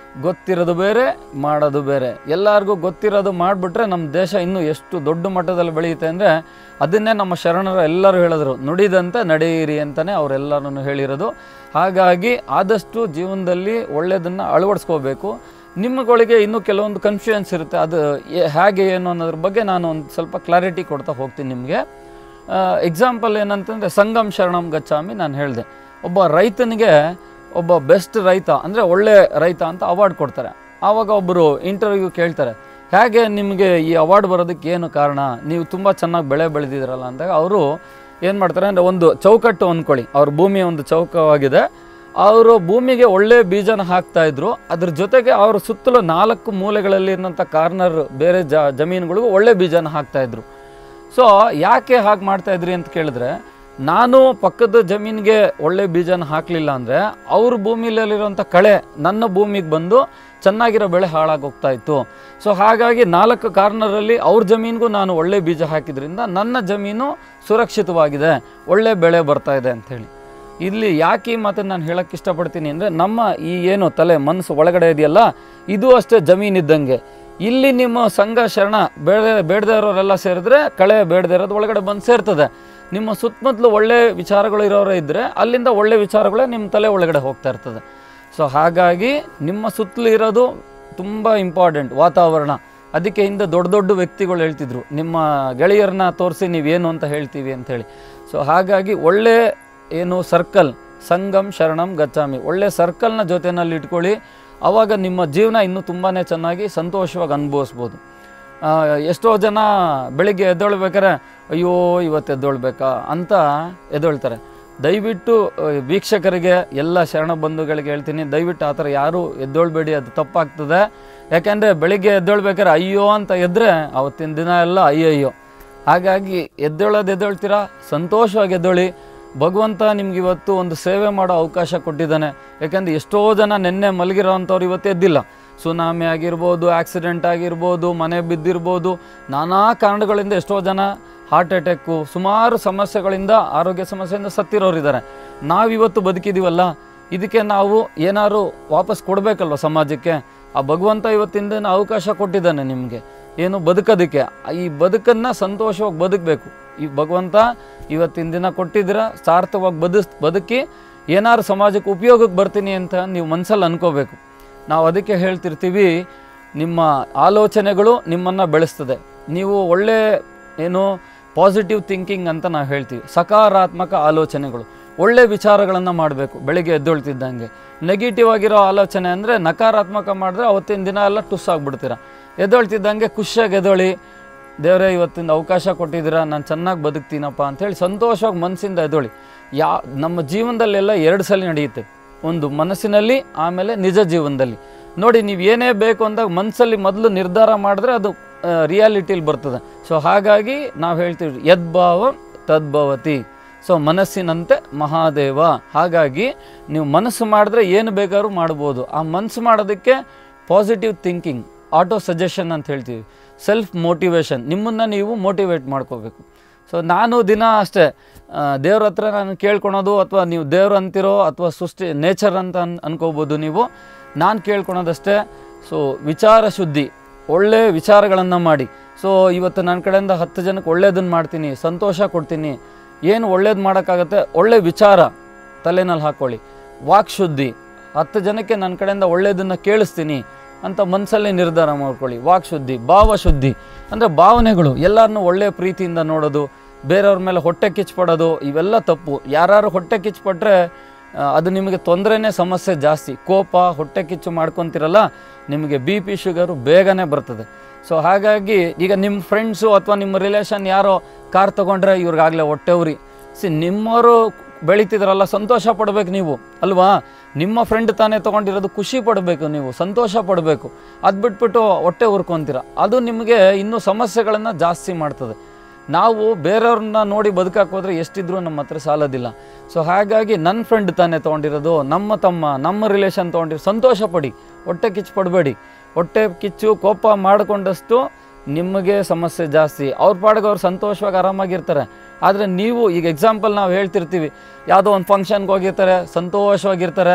ಗೊತ್ತಿರೋದು ಬೇರೆ ಮಾಡೋದು ಬೇರೆ ಎಲ್ಲರಿಗೂ ಗೊತ್ತಿರೋದು ಮಾಡಿಬಿಟ್ರೆ ನಮ್ಮ ದೇಶ ಇನ್ನೂ ಎಷ್ಟು ದೊಡ್ಡ ಮಟ್ಟದಲ್ಲಿ ಬೆಳೆಯುತ್ತೆ ಅಂದರೆ ಅದನ್ನೇ ನಮ್ಮ ಶರಣರು ಎಲ್ಲರೂ ಹೇಳಿದ್ರು ನುಡಿದಂತೆ ನಡೆಯಿರಿ ಅಂತಲೇ ಅವರೆಲ್ಲರೂ ಹೇಳಿರೋದು ಹಾಗಾಗಿ ಆದಷ್ಟು ಜೀವನದಲ್ಲಿ ಒಳ್ಳೆಯದನ್ನು ಅಳವಡಿಸ್ಕೋಬೇಕು ನಿಮ್ಮಗಳಿಗೆ ಇನ್ನೂ ಕೆಲವೊಂದು ಕನ್ಫ್ಯೂಷನ್ಸ್ ಇರುತ್ತೆ ಅದು ಏ- ಹೇಗೆ ಏನು ಅನ್ನೋದ್ರ ಬಗ್ಗೆ ನಾನು ಒಂದು ಸ್ವಲ್ಪ ಕ್ಲಾರಿಟಿ ಕೊಡ್ತಾ ಹೋಗ್ತೀನಿ ನಿಮಗೆ ಎಕ್ಸಾಂಪಲ್ ಏನಂತಂದರೆ ಸಂಗಮ್ ಶರಣಂ ಗಚ್ಚಾಮಿ ನಾನು ಹೇಳಿದೆ ಒಬ್ಬ ರೈತನಿಗೆ ಒಬ್ಬ ಬೆಸ್ಟ್ ರೈತ ಅಂದರೆ ಒಳ್ಳೆ ರೈತ ಅಂತ ಅವಾರ್ಡ್ ಕೊಡ್ತಾರೆ ಆವಾಗ ಒಬ್ಬರು ಇಂಟರ್ವ್ಯೂ ಕೇಳ್ತಾರೆ ಹೇಗೆ ನಿಮಗೆ ಈ ಅವಾರ್ಡ್ ಬರೋದಕ್ಕೆ ಏನು ಕಾರಣ ನೀವು ತುಂಬ ಚೆನ್ನಾಗಿ ಬೆಳೆ ಬೆಳೆದಿದ್ದೀರಲ್ಲ ಅಂದಾಗ ಅವರು ಏನು ಮಾಡ್ತಾರೆ ಅಂದರೆ ಒಂದು ಚೌಕಟ್ಟು ಅಂದ್ಕೊಳ್ಳಿ ಅವ್ರ ಭೂಮಿ ಒಂದು ಚೌಕವಾಗಿದೆ ಅವರು ಭೂಮಿಗೆ ಒಳ್ಳೆ ಬೀಜನ ಹಾಕ್ತಾ ಇದ್ರು ಅದ್ರ ಜೊತೆಗೆ ಅವ್ರ ಸುತ್ತಲೂ ನಾಲ್ಕು ಮೂಲೆಗಳಲ್ಲಿ ಇರೋಂಥ ಕಾರ್ನರ್ ಬೇರೆ ಜ ಜಮೀನುಗಳಿಗೂ ಒಳ್ಳೆ ಬೀಜನ ಹಾಕ್ತಾ ಇದ್ರು ಸೊ ಯಾಕೆ ಹಾಗೆ ಮಾಡ್ತಾ ಇದ್ರಿ ಅಂತ ಕೇಳಿದ್ರೆ ನಾನು ಪಕ್ಕದ ಜಮೀನಿಗೆ ಒಳ್ಳೆ ಬೀಜನ ಹಾಕಲಿಲ್ಲ ಅಂದರೆ ಅವ್ರ ಭೂಮಿಯಲ್ಲಿರುವಂಥ ಕಳೆ ನನ್ನ ಭೂಮಿಗೆ ಬಂದು ಚೆನ್ನಾಗಿರೋ ಬೆಳೆ ಹಾಳಾಗಿ ಹೋಗ್ತಾ ಇತ್ತು ಸೊ ಹಾಗಾಗಿ ನಾಲ್ಕು ಕಾರ್ನರಲ್ಲಿ ಅವ್ರ ಜಮೀನಿಗೂ ನಾನು ಒಳ್ಳೆ ಬೀಜ ಹಾಕಿದ್ರಿಂದ ನನ್ನ ಜಮೀನು ಸುರಕ್ಷಿತವಾಗಿದೆ ಒಳ್ಳೆ ಬೆಳೆ ಬರ್ತಾ ಇದೆ ಅಂಥೇಳಿ ಇಲ್ಲಿ ಯಾಕೆ ಈ ಮಾತನ್ನು ನಾನು ಹೇಳಕ್ಕೆ ಇಷ್ಟಪಡ್ತೀನಿ ಅಂದರೆ ನಮ್ಮ ಈ ಏನು ತಲೆ ಮನಸ್ಸು ಒಳಗಡೆ ಇದೆಯಲ್ಲ ಇದು ಅಷ್ಟೇ ಜಮೀನಿದ್ದಂಗೆ ಇಲ್ಲಿ ನಿಮ್ಮ ಸಂಘ ಶರಣ ಬೇಡ ಬೇಡದೇ ಇರೋರೆಲ್ಲ ಸೇರಿದ್ರೆ ಕಳೆ ಬೇಡದೇ ಇರೋದು ಒಳಗಡೆ ಬಂದು ಸೇರ್ತದೆ ನಿಮ್ಮ ಸುತ್ತಮುತ್ತಲು ಒಳ್ಳೆ ವಿಚಾರಗಳು ಇರೋರೇ ಇದ್ದರೆ ಅಲ್ಲಿಂದ ಒಳ್ಳೆ ವಿಚಾರಗಳೇ ನಿಮ್ಮ ತಲೆ ಒಳಗಡೆ ಹೋಗ್ತಾ ಇರ್ತದೆ ಸೊ ಹಾಗಾಗಿ ನಿಮ್ಮ ಸುತ್ತಲೂ ಇರೋದು ತುಂಬ ಇಂಪಾರ್ಟೆಂಟ್ ವಾತಾವರಣ ಅದಕ್ಕೆ ಹಿಂದೆ ದೊಡ್ಡ ದೊಡ್ಡ ವ್ಯಕ್ತಿಗಳು ಹೇಳ್ತಿದ್ರು ನಿಮ್ಮ ಗೆಳೆಯರನ್ನ ತೋರಿಸಿ ನೀವೇನು ಅಂತ ಹೇಳ್ತೀವಿ ಅಂಥೇಳಿ ಸೊ ಹಾಗಾಗಿ ಒಳ್ಳೆ ಏನು ಸರ್ಕಲ್ ಸಂಗಮ್ ಶರಣಂ ಗಚ್ಚಾಮಿ ಒಳ್ಳೆ ಸರ್ಕಲ್ನ ಜೊತೆನಲ್ಲಿ ಇಟ್ಕೊಳ್ಳಿ ಆವಾಗ ನಿಮ್ಮ ಜೀವನ ಇನ್ನೂ ತುಂಬಾ ಚೆನ್ನಾಗಿ ಸಂತೋಷವಾಗಿ ಅನುಭವಿಸ್ಬೋದು ಆ, ಎಷ್ಟೋ ಜನ ಬೆಳಿಗ್ಗೆ ಎದ್ದೇಳ್ಬೇಕಾರೆ ಅಯ್ಯೋ ಇವತ್ತು ಎದ್ದೇಳ್ಬೇಕಾ ಅಂತ ಎದ್ದೇಳ್ತಾರೆ ದಯವಿಟ್ಟು ಆ, ವೀಕ್ಷಕರಿಗೆ ಎಲ್ಲ ಶರಣ ಬಂಧುಗಳಿಗೆ ಹೇಳ್ತೀನಿ ದಯವಿಟ್ಟು ಆ ಥರ ಯಾರೂ ಎದ್ದೇಳ್ಬೇಡಿ ಅದು ತಪ್ಪಾಗ್ತದೆ ಯಾಕೆಂದರೆ ಬೆಳಿಗ್ಗೆ ಎದ್ದೇಳ್ಬೇಕಾದ್ರೆ ಅಯ್ಯೋ ಅಂತ ಎದ್ದರೆ ಅವತ್ತಿನ ದಿನ ಎಲ್ಲ ಅಯ್ಯಯ್ಯೋ ಹಾಗಾಗಿ ಎದ್ದೇಳೋದು ಎದ್ದೇಳ್ತೀರಾ ಸಂತೋಷವಾಗಿ ಎದ್ದೇಳಿ ಭಗವಂತ ನಿಮ್ಗೆ ಇವತ್ತು ಒಂದು ಸೇವೆ ಮಾಡೋ ಅವಕಾಶ ಕೊಟ್ಟಿದ್ದಾನೆ ಯಾಕಂದ್ರೆ ಎಷ್ಟೋ ಜನ ನಿನ್ನೆ ಮಲಗಿರೋ ಅಂಥವ್ರು ಇವತ್ತು ಎದ್ದಿಲ್ಲ ಸುನಾಮಿ ಆಗಿರ್ಬೋದು ಆಕ್ಸಿಡೆಂಟ್ ಆಗಿರ್ಬೋದು ಮನೆ ಬಿದ್ದಿರ್ಬೋದು ನಾನಾ ಕಾರಣಗಳಿಂದ ಎಷ್ಟೋ ಜನ ಹಾರ್ಟ್ ಅಟ್ಯಾಕು ಸುಮಾರು ಸಮಸ್ಯೆಗಳಿಂದ ಆರೋಗ್ಯ ಸಮಸ್ಯೆಯಿಂದ ಸತ್ತಿರೋರಿದ್ದಾರೆ ನಾವಿವತ್ತು ಬದುಕಿದ್ದೀವಲ್ಲ ಇದಕ್ಕೆ ನಾವು ಏನಾದ್ರು ವಾಪಸ್ ಕೊಡಬೇಕಲ್ವ ಸಮಾಜಕ್ಕೆ ಆ ಭಗವಂತ ಇವತ್ತಿನ ದಿನ ಅವಕಾಶ ಕೊಟ್ಟಿದ್ದಾನೆ ನಿಮಗೆ ಏನು ಬದುಕೋದಕ್ಕೆ ಈ ಬದುಕನ್ನು ಸಂತೋಷವಾಗಿ ಬದುಕಬೇಕು ಈ ಭಗವಂತ ಇವತ್ತಿನ ದಿನ ಕೊಟ್ಟಿದ್ದೀರ ಸಾರ್ಥಕವಾಗಿ ಬದುಸ್ ಬದುಕಿ ಏನಾದ್ರು ಸಮಾಜಕ್ಕೆ ಉಪಯೋಗಕ್ಕೆ ಬರ್ತೀನಿ ಅಂತ ನೀವು ಮನಸ್ಸಲ್ಲಿ ಅನ್ಕೋಬೇಕು ನಾವು ಅದಕ್ಕೆ ಹೇಳ್ತಿರ್ತೀವಿ ನಿಮ್ಮ ಆಲೋಚನೆಗಳು ನಿಮ್ಮನ್ನು ಬೆಳೆಸ್ತದೆ ನೀವು ಒಳ್ಳೆ ಏನು ಪಾಸಿಟಿವ್ ಥಿಂಕಿಂಗ್ ಅಂತ ನಾವು ಹೇಳ್ತೀವಿ ಸಕಾರಾತ್ಮಕ ಆಲೋಚನೆಗಳು ಒಳ್ಳೆ ವಿಚಾರಗಳನ್ನು ಮಾಡಬೇಕು ಬೆಳಿಗ್ಗೆ ಎದ್ದೇಳ್ತಿದ್ದಂಗೆ ನೆಗೆಟಿವ್ ಆಗಿರೋ ಆಲೋಚನೆ ಅಂದರೆ ನಕಾರಾತ್ಮಕ ಮಾಡಿದ್ರೆ ಅವತ್ತಿನ ದಿನ ಎಲ್ಲ ಟುಸ್ ಆಗಿಬಿಡ್ತೀರ ಎದ್ದೇಳ್ತಿದ್ದಂಗೆ ಖುಷಿಯಾಗಿ ಎದ್ದೇಳಿ ದೇವರೇ ಇವತ್ತಿನ ಅವಕಾಶ ಕೊಟ್ಟಿದ್ದೀರಾ ನಾನು ಚೆನ್ನಾಗಿ ಬದುಕ್ತೀನಪ್ಪ ಅಂಥೇಳಿ ಸಂತೋಷವಾಗಿ ಮನಸ್ಸಿಂದ ಎದ್ದೇಳಿ ಯಾ ನಮ್ಮ ಜೀವನದಲ್ಲೆಲ್ಲ ಎರಡು ಸಲ ನಡೆಯುತ್ತೆ ಒಂದು ಮನಸ್ಸಿನಲ್ಲಿ ಆಮೇಲೆ ನಿಜ ಜೀವನದಲ್ಲಿ ನೋಡಿ ನೀವು ಏನೇ ಬೇಕು ಅಂದಾಗ ಮನಸ್ಸಲ್ಲಿ ಮೊದಲು ನಿರ್ಧಾರ ಮಾಡಿದ್ರೆ ಅದು ರಿಯಾಲಿಟಿಲಿ ಬರ್ತದೆ ಸೊ ಹಾಗಾಗಿ ನಾವು ಹೇಳ್ತೀವಿ ಯದ್ಭಾವ ತದ್ಭವತಿ ಸೊ ಮನಸ್ಸಿನಂತೆ ಮಹಾದೇವ ಹಾಗಾಗಿ ನೀವು ಮನಸ್ಸು ಮಾಡಿದ್ರೆ ಏನು ಬೇಕಾದ್ರೂ ಮಾಡ್ಬೋದು ಆ ಮನಸ್ಸು ಮಾಡೋದಕ್ಕೆ ಪಾಸಿಟಿವ್ ಥಿಂಕಿಂಗ್ ಆಟೋ ಸಜೆಷನ್ ಅಂತ ಹೇಳ್ತೀವಿ ಸೆಲ್ಫ್ ಮೋಟಿವೇಶನ್ ನಿಮ್ಮನ್ನು ನೀವು ಮೋಟಿವೇಟ್ ಮಾಡ್ಕೋಬೇಕು ಸೊ ನಾನು ದಿನ ಅಷ್ಟೇ ಆ, ದೇವ್ರ ಹತ್ರ ನಾನು ಕೇಳ್ಕೊಳೋದು ಅಥವಾ ನೀವು ದೇವ್ರು ಅಂತಿರೋ ಅಥವಾ ಸೃಷ್ಟಿ ನೇಚರ್ ಅಂತ ಅನ್ ಅನ್ಕೋಬೋದು ನೀವು ನಾನು ಕೇಳ್ಕೊಳೋದಷ್ಟೇ ಸೊ ವಿಚಾರ ಶುದ್ಧಿ ಒಳ್ಳೆ ವಿಚಾರಗಳನ್ನು ಮಾಡಿ ಸೊ ಇವತ್ತು ನನ್ನ ಕಡೆಯಿಂದ ಹತ್ತು ಜನಕ್ಕೆ ಒಳ್ಳೇದನ್ನು ಮಾಡ್ತೀನಿ ಸಂತೋಷ ಕೊಡ್ತೀನಿ ಏನು ಒಳ್ಳೇದು ಮಾಡೋಕ್ಕಾಗತ್ತೆ ಒಳ್ಳೆ ವಿಚಾರ ತಲೆನಲ್ಲಿ ಹಾಕ್ಕೊಳ್ಳಿ ವಾಕ್ ಶುದ್ಧಿ ಹತ್ತು ಜನಕ್ಕೆ ನನ್ನ ಕಡೆಯಿಂದ ಒಳ್ಳೇದನ್ನು ಕೇಳಿಸ್ತೀನಿ ಅಂತ ಮನಸ್ಸಲ್ಲಿ ನಿರ್ಧಾರ ಮಾಡ್ಕೊಳ್ಳಿ ವಾಕ್ ಶುದ್ಧಿ ಭಾವ ಶುದ್ಧಿ ಅಂದರೆ ಭಾವನೆಗಳು ಎಲ್ಲರನ್ನೂ ಒಳ್ಳೆ ಪ್ರೀತಿಯಿಂದ ನೋಡೋದು ಬೇರೆಯವ್ರ ಮೇಲೆ ಹೊಟ್ಟೆ ಕಿಚ್ಚಪಡೋದು ಇವೆಲ್ಲ ತಪ್ಪು ಯಾರು ಹೊಟ್ಟೆ ಕಿಚ್ಚಪಟ್ರೆ ಆ, ಅದು ನಿಮಗೆ ತೊಂದರೆನೇ ಸಮಸ್ಯೆ ಜಾಸ್ತಿ ಕೋಪ ಹೊಟ್ಟೆ ಕಿಚ್ಚು ಮಾಡ್ಕೊತಿರಲ್ಲ ನಿಮಗೆ ಬಿ ಪಿ ಶುಗರು ಬೇಗನೆ ಬರ್ತದೆ ಸೊ ಹಾಗಾಗಿ ಈಗ ನಿಮ್ಮ ಫ್ರೆಂಡ್ಸು ಅಥವಾ ನಿಮ್ಮ ರಿಲೇಷನ್ ಯಾರೋ ಕಾರ್ ತೊಗೊಂಡ್ರೆ ಇವ್ರಿಗಾಗಲೇ ಹೊಟ್ಟೆ ಉರಿ ಸಿ ನಿಮ್ಮವರು ಬೆಳೀತಿದ್ರಲ್ಲ ಸಂತೋಷ ಪಡಬೇಕು ನೀವು ಅಲ್ವಾ ನಿಮ್ಮ ಫ್ರೆಂಡ್ ತಾನೇ ತೊಗೊಂಡಿರೋದು ಖುಷಿ ಪಡಬೇಕು ನೀವು ಸಂತೋಷ ಪಡಬೇಕು ಅದು ಬಿಟ್ಬಿಟ್ಟು ಹೊಟ್ಟೆ ಉರ್ಕೊತೀರ ಅದು ನಿಮಗೆ ಇನ್ನೂ ಸಮಸ್ಯೆಗಳನ್ನು ಜಾಸ್ತಿ ಮಾಡ್ತದೆ ನಾವು ಬೇರೆಯವ್ರನ್ನ ನೋಡಿ ಬದುಕಕ್ಕೆ ಹೋದ್ರೆ ಎಷ್ಟಿದ್ರೂ ನಮ್ಮ ಹತ್ರ ಸಾಲೋದಿಲ್ಲ ಸೊ ಹಾಗಾಗಿ ನನ್ನ ಫ್ರೆಂಡ್ ತಾನೇ ತೊಗೊಂಡಿರೋದು ನಮ್ಮ ತಮ್ಮ ನಮ್ಮ ರಿಲೇಷನ್ ತೊಗೊಂಡಿರೋ ಸಂತೋಷ ಪಡಿ ಹೊಟ್ಟೆ ಕಿಚ್ಚು ಪಡಬೇಡಿ ಹೊಟ್ಟೆ ಕಿಚ್ಚು ಕೋಪ ಮಾಡಿಕೊಂಡಷ್ಟು ನಿಮಗೆ ಸಮಸ್ಯೆ ಜಾಸ್ತಿ ಅವ್ರ ಪಾಡಿಗೆ ಅವ್ರು ಸಂತೋಷವಾಗಿ ಆರಾಮಾಗಿರ್ತಾರೆ ಆದರೆ ನೀವು ಈಗ ಎಕ್ಸಾಂಪಲ್ ನಾವು ಹೇಳ್ತಿರ್ತೀವಿ ಯಾವುದೋ ಒಂದು ಫಂಕ್ಷನ್ಗೆ ಹೋಗಿರ್ತಾರೆ ಸಂತೋಷವಾಗಿರ್ತಾರೆ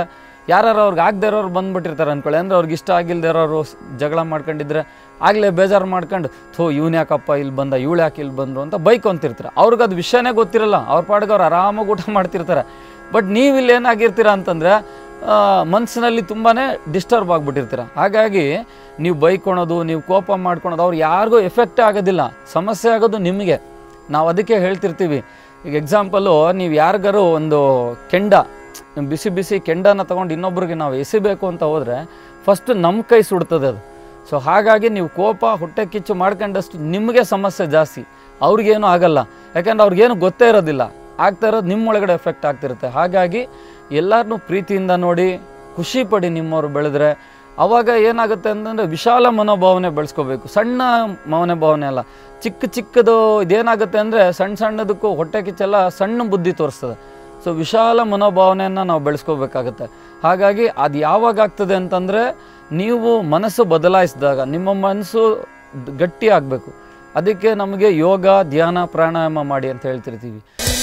ಯಾರು ಅವ್ರಿಗೆ ಆಗದೆ ಇರೋರು ಬಂದ್ಬಿಟ್ಟಿರ್ತಾರೆ ಅಂದ್ಕೊಳ್ಳಿ ಅಂದರೆ ಅವ್ರಿಗೆ ಇಷ್ಟ ಆಗಿಲ್ಲದೆ ಇರೋರು ಸ್- ಜಗಳ ಮಾಡ್ಕೊಂಡಿದ್ರೆ ಆಗಲೇ ಬೇಜಾರು ಮಾಡ್ಕೊಂಡು ಥೋ ಇವ್ನು ಯಾಕಪ್ಪ ಇಲ್ಲಿ ಬಂದ ಇವಳು ಯಾಕೆ ಇಲ್ಲಿ ಬಂದರು ಅಂತ ಬೈಕೊಂತಿರ್ತಾರೆ ಅವ್ರಿಗೆ ಅದು ವಿಷಯನೇ ಗೊತ್ತಿರಲ್ಲ ಅವ್ರ ಪಾಡಿಗೆ ಅವ್ರು ಆರಾಮಾಗಿ ಊಟ ಮಾಡ್ತಿರ್ತಾರೆ ಬಟ್ ನೀವು ಇಲ್ಲಿ ಏನಾಗಿರ್ತೀರ ಅಂತಂದರೆ ಮನಸ್ಸಿನಲ್ಲಿ ತುಂಬಾ ಡಿಸ್ಟರ್ಬ್ ಆಗಿಬಿಟ್ಟಿರ್ತೀರ ಹಾಗಾಗಿ ನೀವು ಬೈಕೊಳೋದು ನೀವು ಕೋಪ ಮಾಡ್ಕೊಳೋದು ಅವ್ರು ಯಾರಿಗೂ ಎಫೆಕ್ಟೇ ಆಗೋದಿಲ್ಲ ಸಮಸ್ಯೆ ಆಗೋದು ನಿಮಗೆ ನಾವು ಅದಕ್ಕೆ ಹೇಳ್ತಿರ್ತೀವಿ ಈಗ ಎಕ್ಸಾಂಪಲು ನೀವು ಯಾರಿಗಾರು ಒಂದು ಕೆಂಡ ಬಿಸಿ ಬಿಸಿ ಕೆಂಡನ ತೊಗೊಂಡು ಇನ್ನೊಬ್ರಿಗೆ ನಾವು ಎಸಿಬೇಕು ಅಂತ ಹೋದರೆ ಫಸ್ಟ್ ನಮ್ಮ ಕೈ ಸುಡ್ತದೆ ಅದು ಸೊ ಹಾಗಾಗಿ ನೀವು ಕೋಪ ಹೊಟ್ಟೆ ಕಿಚ್ಚು ಮಾಡ್ಕೊಂಡಷ್ಟು ನಿಮಗೆ ಸಮಸ್ಯೆ ಜಾಸ್ತಿ ಅವ್ರಿಗೇನು ಆಗಲ್ಲ ಯಾಕಂದ್ರೆ ಅವ್ರಿಗೇನು ಗೊತ್ತೇ ಇರೋದಿಲ್ಲ ಆಗ್ತಾ ಇರೋದು ನಿಮ್ಮ ಒಳಗಡೆ ಎಫೆಕ್ಟ್ ಆಗ್ತಿರುತ್ತೆ ಹಾಗಾಗಿ ಎಲ್ಲರನ್ನೂ ಪ್ರೀತಿಯಿಂದ ನೋಡಿ ಖುಷಿ ಪಡಿ ನಿಮ್ಮವ್ರು ಬೆಳೆದ್ರೆ ಅವಾಗ ಏನಾಗುತ್ತೆ ಅಂತಂದರೆ ವಿಶಾಲ ಮನೋಭಾವನೆ ಬೆಳೆಸ್ಕೋಬೇಕು ಸಣ್ಣ ಮನೋಭಾವನೆ ಅಲ್ಲ ಚಿಕ್ಕ ಚಿಕ್ಕದು ಇದೇನಾಗುತ್ತೆ ಅಂದರೆ ಸಣ್ಣ ಸಣ್ಣದಕ್ಕೂ ಹೊಟ್ಟೆ ಕಿಚ್ಚೆಲ್ಲ ಸಣ್ಣ ಬುದ್ಧಿ ತೋರಿಸ್ತದೆ ಸೊ ವಿಶಾಲ ಮನೋಭಾವನೆಯನ್ನು ನಾವು ಬೆಳೆಸ್ಕೋಬೇಕಾಗತ್ತೆ ಹಾಗಾಗಿ ಅದು ಯಾವಾಗ ಆಗ್ತದೆ ಅಂತಂದರೆ ನೀವು ಮನಸ್ಸು ಬದಲಾಯಿಸಿದಾಗ ನಿಮ್ಮ ಮನಸ್ಸು ದ್- ಗಟ್ಟಿ ಆಗಬೇಕು ಅದಕ್ಕೆ ನಮಗೆ ಯೋಗ ಧ್ಯಾನ ಪ್ರಾಣಾಯಾಮ ಮಾಡಿ ಅಂತ ಹೇಳ್ತಿರ್ತೀವಿ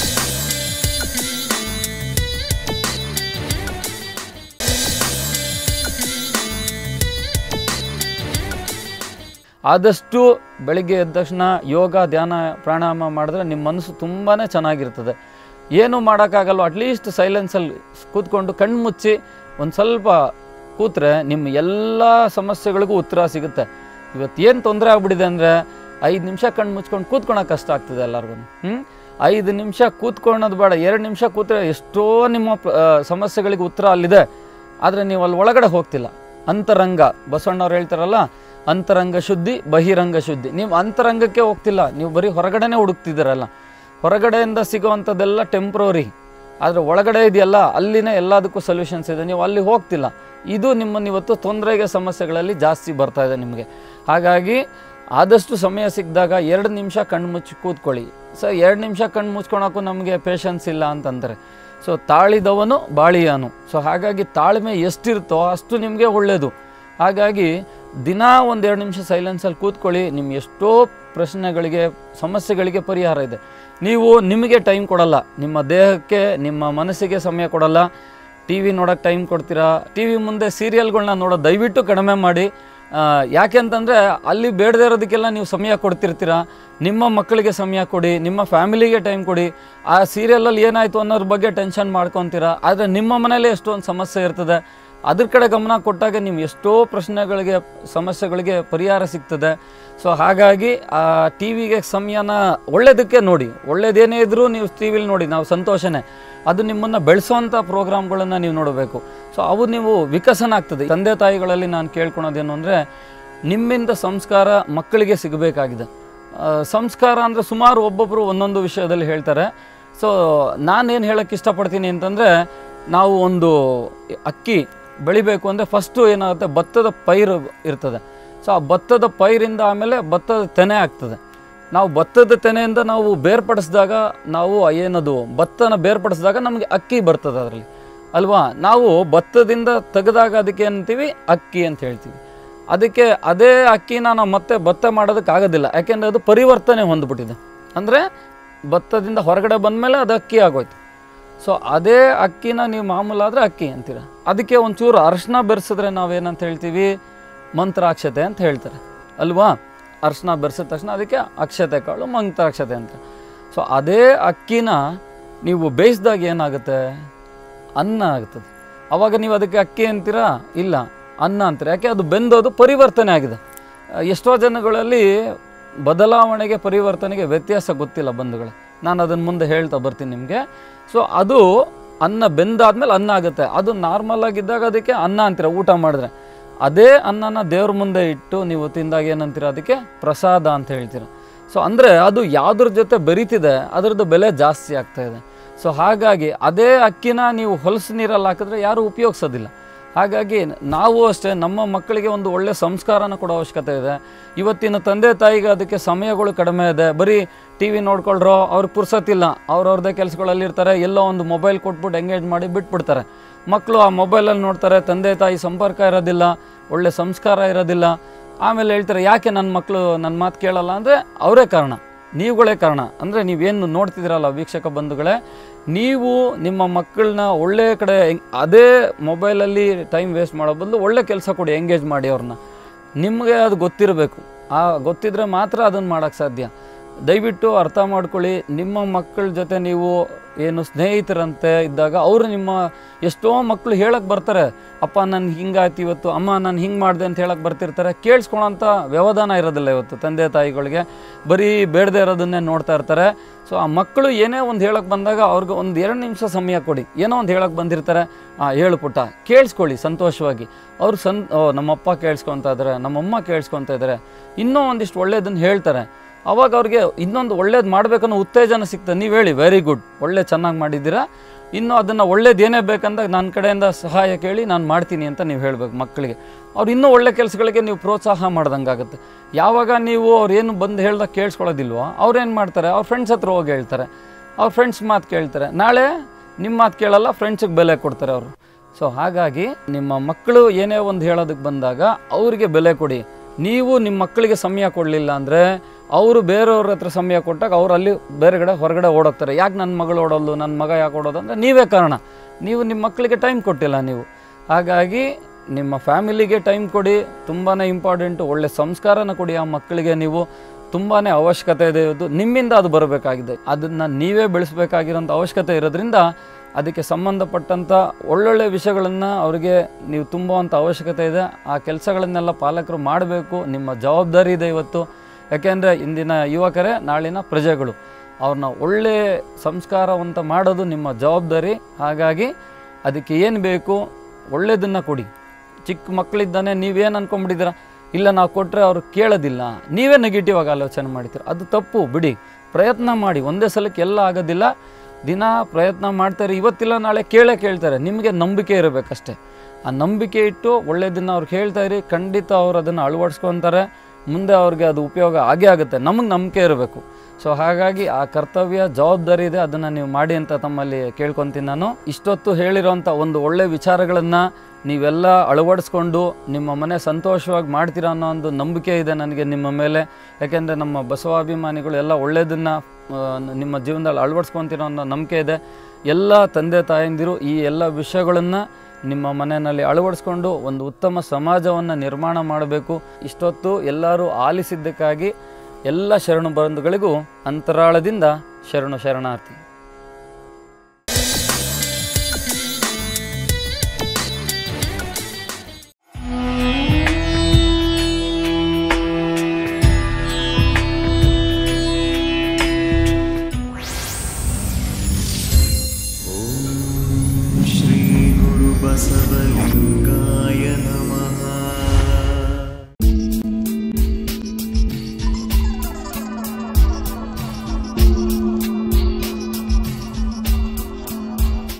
ಆದಷ್ಟು ಬೆಳಿಗ್ಗೆ ಎದ್ದ ತಕ್ಷಣ ಯೋಗ ಧ್ಯಾನ ಪ್ರಾಣಾಯಾಮ ಮಾಡಿದ್ರೆ ನಿಮ್ಮ ಮನಸ್ಸು ತುಂಬಾ ಚೆನ್ನಾಗಿರ್ತದೆ ಏನು ಮಾಡೋಕ್ಕಾಗಲ್ಲ ಅಟ್ಲೀಸ್ಟ್ ಸೈಲೆನ್ಸಲ್ಲಿ ಕೂತ್ಕೊಂಡು ಕಣ್ಣು ಮುಚ್ಚಿ ಒಂದು ಸ್ವಲ್ಪ ಕೂತ್ರೆ ನಿಮ್ಮ ಎಲ್ಲ ಸಮಸ್ಯೆಗಳಿಗೂ ಉತ್ತರ ಸಿಗುತ್ತೆ ಇವತ್ತು ಏನು ತೊಂದರೆ ಆಗ್ಬಿಟ್ಟಿದೆ ಅಂದರೆ ಐದು ನಿಮಿಷ ಕಣ್ಣು ಮುಚ್ಕೊಂಡು ಕೂತ್ಕೊಳಕ್ಕೆ ಕಷ್ಟ ಆಗ್ತದೆ ಎಲ್ಲರಿಗೂ ಹ್ಞೂ ಐದು ನಿಮಿಷ ಕೂತ್ಕೊಳ್ಳೋದು ಬೇಡ ಎರಡು ನಿಮಿಷ ಕೂತ್ರೆ ಎಷ್ಟೋ ನಿಮ್ಮ ಪ- ಆ, ಸಮಸ್ಯೆಗಳಿಗೆ ಉತ್ತರ ಅಲ್ಲಿದೆ ಆದರೆ ನೀವು ಅಲ್ಲಿ ಒಳಗಡೆ ಹೋಗ್ತಿಲ್ಲ ಅಂತರಂಗ ಬಸವಣ್ಣವ್ರು ಹೇಳ್ತಾರಲ್ಲ ಅಂತರಂಗ ಶುದ್ಧಿ ಬಹಿರಂಗ ಶುದ್ಧಿ ನೀವು ಅಂತರಂಗಕ್ಕೆ ಹೋಗ್ತಿಲ್ಲ ನೀವು ಬರೀ ಹೊರಗಡೆನೇ ಹುಡುಕ್ತಿದ್ದೀರಲ್ಲ ಹೊರಗಡೆಯಿಂದ ಸಿಗೋವಂಥದ್ದೆಲ್ಲ ಟೆಂಪ್ರವರಿ ಆದರೆ ಒಳಗಡೆ ಇದೆಯಲ್ಲ ಅಲ್ಲಿನೇ ಎಲ್ಲದಕ್ಕೂ ಸೊಲ್ಯೂಷನ್ಸ್ ಇದೆ ನೀವು ಅಲ್ಲಿ ಹೋಗ್ತಿಲ್ಲ ಇದು ನಿಮ್ಮನ್ನು ಇವತ್ತು ತೊಂದರೆಗೆ ಸಮಸ್ಯೆಗಳಲ್ಲಿ ಜಾಸ್ತಿ ಬರ್ತಾ ಇದೆ ನಿಮಗೆ ಹಾಗಾಗಿ ಆದಷ್ಟು ಸಮಯ ಸಿಕ್ಕಿದಾಗ ಎರಡು ನಿಮಿಷ ಕಣ್ಣು ಮುಚ್ಚಿ ಕೂತ್ಕೊಳ್ಳಿ ಸೊ ಎರಡು ನಿಮಿಷ ಕಣ್ಣು ಮುಚ್ಕೊಳಕ್ಕೂ ನಮಗೆ ಪೇಷನ್ಸ್ ಇಲ್ಲ ಅಂತಂದರೆ ಸೊ ತಾಳಿದವನು ಬಾಳಿಯಾನು ಸೊ ಹಾಗಾಗಿ ತಾಳ್ಮೆ ಎಷ್ಟಿರುತ್ತೋ ಅಷ್ಟು ನಿಮಗೆ ಒಳ್ಳೆಯದು ಹಾಗಾಗಿ ದಿನ ಒಂದೆರಡು ನಿಮಿಷ ಸೈಲೆನ್ಸಲ್ಲಿ ಕೂತ್ಕೊಳ್ಳಿ ನಿಮ್ಮ ಎಷ್ಟೋ ಪ್ರಶ್ನೆಗಳಿಗೆ ಸಮಸ್ಯೆಗಳಿಗೆ ಪರಿಹಾರ ಇದೆ ನೀವು ನಿಮಗೆ ಟೈಮ್ ಕೊಡಲ್ಲ ನಿಮ್ಮ ದೇಹಕ್ಕೆ ನಿಮ್ಮ ಮನಸ್ಸಿಗೆ ಸಮಯ ಕೊಡಲ್ಲ ಟಿ ವಿ ನೋಡೋಕ್ಕೆ ಟೈಮ್ ಕೊಡ್ತೀರಾ ಟಿ ವಿ ಮುಂದೆ ಸೀರಿಯಲ್ಗಳನ್ನ ನೋಡೋದು ದಯವಿಟ್ಟು ಕಡಿಮೆ ಮಾಡಿ ಆ, ಯಾಕೆ ಅಂತಂದರೆ ಅಲ್ಲಿ ಬೇಡದೇ ಇರೋದಕ್ಕೆಲ್ಲ ನೀವು ಸಮಯ ಕೊಡ್ತಿರ್ತೀರ ನಿಮ್ಮ ಮಕ್ಕಳಿಗೆ ಸಮಯ ಕೊಡಿ ನಿಮ್ಮ ಫ್ಯಾಮಿಲಿಗೆ ಟೈಮ್ ಕೊಡಿ ಆ ಸೀರಿಯಲಲ್ಲಿ ಏನಾಯಿತು ಅನ್ನೋದ್ರ ಬಗ್ಗೆ ಟೆನ್ಷನ್ ಮಾಡ್ಕೊತೀರಾ ಆದರೆ ನಿಮ್ಮ ಮನೇಲಿ ಎಷ್ಟೊಂದು ಸಮಸ್ಯೆ ಇರ್ತದೆ ಅದ್ರ ಕಡೆ ಗಮನ ಕೊಟ್ಟಾಗ ನೀವು ಎಷ್ಟೋ ಪ್ರಶ್ನೆಗಳಿಗೆ ಸಮಸ್ಯೆಗಳಿಗೆ ಪರಿಹಾರ ಸಿಗ್ತದೆ ಸೊ ಹಾಗಾಗಿ ಆ ಟಿ ವಿಗೆ ಸಮಯನ ಒಳ್ಳೇದಕ್ಕೆ ನೋಡಿ ಒಳ್ಳೇದೇನೇ ಇದ್ರೂ ನೀವು ಟಿ ವಿಲಿ ನೋಡಿ ನಾವು ಸಂತೋಷನೇ ಅದು ನಿಮ್ಮನ್ನು ಬೆಳೆಸೋವಂಥ ಪ್ರೋಗ್ರಾಮ್ಗಳನ್ನು ನೀವು ನೋಡಬೇಕು ಸೊ ಅವು ನೀವು ವಿಕಸನ ಆಗ್ತದೆ ತಂದೆ ತಾಯಿಗಳಲ್ಲಿ ನಾನು ಕೇಳ್ಕೊಳೋದೇನು ಅಂದರೆ ನಿಮ್ಮಿಂದ ಸಂಸ್ಕಾರ ಮಕ್ಕಳಿಗೆ ಸಿಗಬೇಕಾಗಿದೆ ಆ, ಸಂಸ್ಕಾರ ಅಂದರೆ ಸುಮಾರು ಒಬ್ಬೊಬ್ಬರು ಒಂದೊಂದು ವಿಷಯದಲ್ಲಿ ಹೇಳ್ತಾರೆ ಸೊ ನಾನೇನು ಹೇಳೋಕ್ಕೆ ಇಷ್ಟಪಡ್ತೀನಿ ಅಂತಂದರೆ ನಾವು ಒಂದು ಅಕ್ಕಿ ಬೆಳಿಬೇಕು ಅಂದರೆ ಫಸ್ಟು ಏನಾಗುತ್ತೆ ಭತ್ತದ ಪೈರು ಇರ್ತದೆ ಸೊ ಆ ಭತ್ತದ ಪೈರಿಂದ ಆಮೇಲೆ ಭತ್ತದ ತೆನೆ ಆಗ್ತದೆ ನಾವು ಭತ್ತದ ತೆನೆಯಿಂದ ನಾವು ಬೇರ್ಪಡಿಸಿದಾಗ ನಾವು ಏನದು ಭತ್ತನ ಬೇರ್ಪಡಿಸಿದಾಗ ನಮಗೆ ಅಕ್ಕಿ ಬರ್ತದೆ ಅದರಲ್ಲಿ ಅಲ್ವಾ ನಾವು ಭತ್ತದಿಂದ ತೆಗೆದಾಗ ಅದಕ್ಕೆ ಏನಂತೀವಿ ಅಕ್ಕಿ ಅಂತ ಹೇಳ್ತೀವಿ ಅದಕ್ಕೆ ಅದೇ ಅಕ್ಕಿನ ನಾವು ಮತ್ತೆ ಭತ್ತ ಮಾಡೋದಕ್ಕಾಗೋದಿಲ್ಲ ಯಾಕೆಂದರೆ ಅದು ಪರಿವರ್ತನೆ ಹೊಂದ್ಬಿಟ್ಟಿದೆ ಅಂದರೆ ಭತ್ತದಿಂದ ಹೊರಗಡೆ ಬಂದಮೇಲೆ ಅದು ಅಕ್ಕಿ ಆಗೋಯ್ತು ಸೊ ಅದೇ ಅಕ್ಕಿನ ನೀವು ಮಾಮೂಲಾದರೆ ಅಕ್ಕಿ ಅಂತೀರ ಅದಕ್ಕೆ ಒಂಚೂರು ಅರಿಶಿನ ಬೆರೆಸಿದ್ರೆ ನಾವೇನಂತ ಹೇಳ್ತೀವಿ ಮಂತ್ರಾಕ್ಷತೆ ಅಂತ ಹೇಳ್ತಾರೆ ಅಲ್ವಾ ಅರಿಶಿನ ಬೆರೆಸಿದ ತಕ್ಷಣ ಅದಕ್ಕೆ ಅಕ್ಷತೆ ಕಾಳು ಮಂತ್ರಾಕ್ಷತೆ ಅಂತ ಸೊ ಅದೇ ಅಕ್ಕಿನ ನೀವು ಬೇಯಿಸಿದಾಗ ಏನಾಗುತ್ತೆ ಅನ್ನ ಆಗ್ತದೆ ಅವಾಗ ನೀವು ಅದಕ್ಕೆ ಅಕ್ಕಿ ಅಂತೀರಾ ಇಲ್ಲ ಅನ್ನ ಅಂತೀರ ಯಾಕೆ ಅದು ಬೆಂದೋದು ಪರಿವರ್ತನೆ ಆಗಿದೆ ಆ, ಎಷ್ಟೋ ಜನಗಳಲ್ಲಿ ಬದಲಾವಣೆಗೆ ಪರಿವರ್ತನೆಗೆ ವ್ಯತ್ಯಾಸ ಗೊತ್ತಿಲ್ಲ ಬಂಧುಗಳೇ ನಾನು ಅದನ್ನು ಮುಂದೆ ಹೇಳ್ತಾ ಬರ್ತೀನಿ ನಿಮಗೆ ಸೊ ಅದು ಅನ್ನ ಬೆಂದಾದ್ಮೇಲೆ ಅನ್ನ ಆಗುತ್ತೆ ಅದು ನಾರ್ಮಲ್ ಆಗಿದ್ದಾಗ ಅದಕ್ಕೆ ಅನ್ನ ಅಂತೀರ ಊಟ ಮಾಡಿದ್ರೆ ಅದೇ ಅನ್ನನ ದೇವ್ರ ಮುಂದೆ ಇಟ್ಟು ನೀವು ತಿಂದಾಗ ಏನಂತೀರ ಅದಕ್ಕೆ ಪ್ರಸಾದ ಅಂತ ಹೇಳ್ತೀರ ಸೊ ಅಂದರೆ ಅದು ಯಾವುದ್ರ ಜೊತೆ ಬೆರೀತಿದೆ ಅದರದ್ದು ಬೆಲೆ ಜಾಸ್ತಿ ಆಗ್ತಾ ಇದೆ ಸೊ ಹಾಗಾಗಿ ಅದೇ ಅಕ್ಕಿನ ನೀವು ಹೊಲಸು ನೀರಲ್ಲಿ ಹಾಕಿದ್ರೆ ಯಾರೂ ಉಪಯೋಗಿಸೋದಿಲ್ಲ ಹಾಗಾಗಿ ನಾವು ಅಷ್ಟೇ ನಮ್ಮ ಮಕ್ಕಳಿಗೆ ಒಂದು ಒಳ್ಳೆಯ ಸಂಸ್ಕಾರನ ಕೊಡೋ ಅವಶ್ಯಕತೆ ಇದೆ ಇವತ್ತಿನ ತಂದೆ ತಾಯಿಗೆ ಅದಕ್ಕೆ ಸಮಯಗಳು ಕಡಿಮೆ ಇದೆ ಬರೀ ಟಿ ವಿ ನೋಡ್ಕೊಳ್ರೋ ಅವ್ರಿಗೆ ಪುರ್ಸತ್ತಿಲ್ಲ ಅವ್ರವ್ರದ್ದೇ ಕೆಲಸಗಳಲ್ಲಿ ಇರ್ತಾರೆ ಎಲ್ಲೋ ಒಂದು ಮೊಬೈಲ್ ಕೊಟ್ಬಿಟ್ಟು ಎಂಗೇಜ್ ಮಾಡಿ ಬಿಟ್ಬಿಡ್ತಾರೆ ಮಕ್ಕಳು ಆ ಮೊಬೈಲಲ್ಲಿ ನೋಡ್ತಾರೆ ತಂದೆ ತಾಯಿ ಸಂಪರ್ಕ ಇರೋದಿಲ್ಲ ಒಳ್ಳೆ ಸಂಸ್ಕಾರ ಇರೋದಿಲ್ಲ ಆಮೇಲೆ ಹೇಳ್ತಾರೆ ಯಾಕೆ ನನ್ನ ಮಕ್ಕಳು ನನ್ನ ಮಾತು ಕೇಳಲ್ಲ ಅಂದರೆ ಅವರೇ ಕಾರಣ ನೀವುಗಳೇ ಕಾರಣ ಅಂದರೆ ನೀವೇನು ನೋಡ್ತಿದ್ದೀರಲ್ಲ ವೀಕ್ಷಕ ಬಂಧುಗಳೇ ನೀವು ನಿಮ್ಮ ಮಕ್ಕಳನ್ನ ಒಳ್ಳೆ ಕಡೆ ಹೆಂಗ್- ಅದೇ ಮೊಬೈಲಲ್ಲಿ ಟೈಮ್ ವೇಸ್ಟ್ ಮಾಡೋ ಬದಲು ಒಳ್ಳೆ ಕೆಲಸ ಕೊಡಿ ಎಂಗೇಜ್ ಮಾಡಿ ಅವ್ರನ್ನ ನಿಮಗೆ ಅದು ಗೊತ್ತಿರಬೇಕು ಆ ಗೊತ್ತಿದ್ರೆ ಮಾತ್ರ ಅದನ್ನು ಮಾಡೋಕ್ಕೆ ಸಾಧ್ಯ ದಯವಿಟ್ಟು ಅರ್ಥ ಮಾಡ್ಕೊಳ್ಳಿ ನಿಮ್ಮ ಮಕ್ಕಳ ಜೊತೆ ನೀವು ಏನು ಸ್ನೇಹಿತರಂತೆ ಇದ್ದಾಗ ಅವರು ನಿಮ್ಮ ಎಷ್ಟೋ ಮಕ್ಕಳು ಹೇಳಕ್ಕೆ ಬರ್ತಾರೆ ಅಪ್ಪ ನನ್ಗೆ ಹಿಂಗಾಯ್ತು ಇವತ್ತು ಅಮ್ಮ ನಾನು ಹಿಂಗೆ ಮಾಡಿದೆ ಅಂತ ಹೇಳಕ್ಕೆ ಬರ್ತಿರ್ತಾರೆ ಕೇಳಿಸ್ಕೊಳೋಂಥ ವ್ಯವಧಾನ ಇರೋದಿಲ್ಲ ಇವತ್ತು ತಂದೆ ತಾಯಿಗಳಿಗೆ ಬರೀ ಬೇಡದೇ ಇರೋದನ್ನೇ ನೋಡ್ತಾ ಇರ್ತಾರೆ ಸೊ ಆ ಮಕ್ಕಳು ಏನೇ ಒಂದು ಹೇಳಕ್ಕೆ ಬಂದಾಗ ಅವ್ರಿಗೆ ಒಂದು ಎರಡು ನಿಮಿಷ ಸಮಯ ಕೊಡಿ ಏನೋ ಒಂದು ಹೇಳಕ್ಕೆ ಬಂದಿರ್ತಾರೆ ಆ ಹೇಳು ಪುಟ್ಟ ಕೇಳಿಸ್ಕೊಳ್ಳಿ ಸಂತೋಷವಾಗಿ ಅವ್ರು ಸನ್ ಓ ನಮ್ಮಪ್ಪ ಕೇಳಿಸ್ಕೊತಾ ಇದ್ದಾರೆ ನಮ್ಮಮ್ಮ ಕೇಳಿಸ್ಕೊತಾ ಇದ್ದಾರೆ ಇನ್ನೂ ಒಂದಿಷ್ಟು ಒಳ್ಳೇದನ್ನು ಹೇಳ್ತಾರೆ ಅವಾಗ ಅವ್ರಿಗೆ ಇನ್ನೊಂದು ಒಳ್ಳೇದು ಮಾಡಬೇಕನ್ನೋ ಉತ್ತೇಜನ ಸಿಗ್ತದೆ ನೀವು ಹೇಳಿ ವೆರಿ ಗುಡ್ ಒಳ್ಳೆ ಚೆನ್ನಾಗಿ ಮಾಡಿದ್ದೀರಾ ಇನ್ನು ಅದನ್ನು ಒಳ್ಳೇದು ಏನೇ ಬೇಕಂದಾಗ ನನ್ನ ಕಡೆಯಿಂದ ಸಹಾಯ ಕೇಳಿ ನಾನು ಮಾಡ್ತೀನಿ ಅಂತ ನೀವು ಹೇಳಬೇಕು ಮಕ್ಕಳಿಗೆ ಅವ್ರು ಇನ್ನೂ ಒಳ್ಳೆ ಕೆಲಸಗಳಿಗೆ ನೀವು ಪ್ರೋತ್ಸಾಹ ಮಾಡ್ದಂಗೆ ಆಗುತ್ತೆ ಯಾವಾಗ ನೀವು ಅವ್ರು ಏನು ಬಂದು ಹೇಳ್ದಾಗ ಕೇಳಿಸ್ಕೊಳ್ಳೋದಿಲ್ವೋ ಅವ್ರು ಏನು ಮಾಡ್ತಾರೆ ಅವ್ರ ಫ್ರೆಂಡ್ಸ್ ಹತ್ರ ಹೋಗಿ ಹೇಳ್ತಾರೆ ಅವ್ರ ಫ್ರೆಂಡ್ಸ್ ಮಾತು ಕೇಳ್ತಾರೆ ನಾಳೆ ನಿಮ್ಮ ಮಾತು ಕೇಳಲ್ಲ ಫ್ರೆಂಡ್ಸಿಗೆ ಬೆಲೆ ಕೊಡ್ತಾರೆ ಅವರು ಸೊ ಹಾಗಾಗಿ ನಿಮ್ಮ ಮಕ್ಕಳು ಏನೇ ಒಂದು ಹೇಳೋದಕ್ಕೆ ಬಂದಾಗ ಅವ್ರಿಗೆ ಬೆಲೆ ಕೊಡಿ ನೀವು ನಿಮ್ಮ ಮಕ್ಕಳಿಗೆ ಸಮಯ ಕೊಡಲಿಲ್ಲ ಅಂದರೆ ಅವರು ಬೇರೆಯವ್ರ ಹತ್ರ ಸಮಯ ಕೊಟ್ಟಾಗ ಅವ್ರು ಅಲ್ಲಿ ಬೇರೆ ಕಡೆ ಹೊರಗಡೆ ಓಡೋಗ್ತಾರೆ ಯಾಕೆ ನನ್ನ ಮಗಳು ಓಡೋದು ನನ್ನ ಮಗ ಯಾಕೆ ಓಡೋದು ಅಂದರೆ ನೀವೇ ಕಾರಣ ನೀವು ನಿಮ್ಮ ಮಕ್ಕಳಿಗೆ ಟೈಮ್ ಕೊಟ್ಟಿಲ್ಲ ನೀವು ಹಾಗಾಗಿ ನಿಮ್ಮ ಫ್ಯಾಮಿಲಿಗೆ ಟೈಮ್ ಕೊಡಿ ತುಂಬಾ ಇಂಪಾರ್ಟೆಂಟು ಒಳ್ಳೆ ಸಂಸ್ಕಾರನ ಕೊಡಿ ಆ ಮಕ್ಕಳಿಗೆ ನೀವು ತುಂಬಾ ಅವಶ್ಯಕತೆ ಇದೆ ಇದು ನಿಮ್ಮಿಂದ ಅದು ಬರಬೇಕಾಗಿದೆ ಅದನ್ನು ನೀವೇ ಬೆಳೆಸಬೇಕಾಗಿರೋಂಥ ಅವಶ್ಯಕತೆ ಇರೋದ್ರಿಂದ ಅದಕ್ಕೆ ಸಂಬಂಧಪಟ್ಟಂಥ ಒಳ್ಳೊಳ್ಳೆ ವಿಷಯಗಳನ್ನು ಅವರಿಗೆ ನೀವು ತುಂಬುವಂಥ ಅವಶ್ಯಕತೆ ಇದೆ ಆ ಕೆಲಸಗಳನ್ನೆಲ್ಲ ಪಾಲಕರು ಮಾಡಬೇಕು ನಿಮ್ಮ ಜವಾಬ್ದಾರಿ ಇದೆ ಇವತ್ತು ಯಾಕೆಂದರೆ ಇಂದಿನ ಯುವಕರೇ ನಾಳಿನ ಪ್ರಜೆಗಳು ಅವ್ರನ್ನ ಒಳ್ಳೆ ಸಂಸ್ಕಾರವಂತ ಮಾಡೋದು ನಿಮ್ಮ ಜವಾಬ್ದಾರಿ ಹಾಗಾಗಿ ಅದಕ್ಕೆ ಏನು ಬೇಕು ಒಳ್ಳೆಯದನ್ನು ಕೊಡಿ ಚಿಕ್ಕ ಮಕ್ಕಳಿದ್ದಾನೆ ನೀವೇನು ಅಂದ್ಕೊಂಬಿಟ್ಟಿದ್ದೀರಾ ಇಲ್ಲ ನಾವು ಕೊಟ್ಟರೆ ಅವರು ಕೇಳೋದಿಲ್ಲ ನೀವೇ ನೆಗೆಟಿವ್ ಆಗಿ ಆಲೋಚನೆ ಮಾಡ್ತೀರ ಅದು ತಪ್ಪು ಬಿಡಿ ಪ್ರಯತ್ನ ಮಾಡಿ ಒಂದೇ ಸಲಕ್ಕೆ ಎಲ್ಲ ಆಗೋದಿಲ್ಲ ದಿನ ಪ್ರಯತ್ನ ಮಾಡ್ತಾರೆ ಇವತ್ತಿಲ್ಲ ನಾಳೆ ಕೇಳೇ ಕೇಳ್ತಾರೆ ನಿಮಗೆ ನಂಬಿಕೆ ಇರಬೇಕಷ್ಟೆ ಆ ನಂಬಿಕೆ ಇಟ್ಟು ಒಳ್ಳೆಯದನ್ನು ಅವ್ರಿಗೆ ಹೇಳ್ತಾ ಇರಿ ಖಂಡಿತ ಅವ್ರು ಅದನ್ನು ಅಳವಡಿಸ್ಕೊತಾರೆ ಮುಂದೆ ಅವ್ರಿಗೆ ಅದು ಉಪಯೋಗ ಆಗೇ ಆಗುತ್ತೆ ನಮಗೆ ನಂಬಿಕೆ ಇರಬೇಕು ಸೊ ಹಾಗಾಗಿ ಆ ಕರ್ತವ್ಯ ಜವಾಬ್ದಾರಿ ಇದೆ ಅದನ್ನು ನೀವು ಮಾಡಿ ಅಂತ ತಮ್ಮಲ್ಲಿ ಕೇಳ್ಕೊತೀನಿ ನಾನು ಇಷ್ಟೊತ್ತು ಹೇಳಿರೋಂಥ ಒಂದು ಒಳ್ಳೆ ವಿಚಾರಗಳನ್ನು ನೀವೆಲ್ಲ ಅಳವಡಿಸ್ಕೊಂಡು ನಿಮ್ಮ ಮನೆ ಸಂತೋಷವಾಗಿ ಮಾಡ್ತೀರಾ ಅನ್ನೋ ಒಂದು ನಂಬಿಕೆ ಇದೆ ನನಗೆ ನಿಮ್ಮ ಮೇಲೆ ಯಾಕೆಂದರೆ ನಮ್ಮ ಬಸವಾಭಿಮಾನಿಗಳು ಎಲ್ಲ ಒಳ್ಳೆಯದನ್ನು ನಿಮ್ಮ ಜೀವನದಲ್ಲಿ ಅಳವಡಿಸ್ಕೊತೀರೋ ಅನ್ನೋ ನಂಬಿಕೆ ಇದೆ ಎಲ್ಲ ತಂದೆ ತಾಯಂದಿರು ಈ ಎಲ್ಲ ವಿಷಯಗಳನ್ನು ನಿಮ್ಮ ಮನೆಯಲ್ಲಿ ಅಳವಡಿಸ್ಕೊಂಡು ಒಂದು ಉತ್ತಮ ಸಮಾಜವನ್ನು ನಿರ್ಮಾಣ ಮಾಡಬೇಕು ಇಷ್ಟೊತ್ತು ಎಲ್ಲರೂ ಆಲಿಸಿದ್ದಕ್ಕಾಗಿ ಎಲ್ಲ ಶರಣು ಬಂಧುಗಳಿಗೂ ಅಂತರಾಳದಿಂದ ಶರಣು ಶರಣಾರ್ಥಿ श्रीगुरुबसवलिं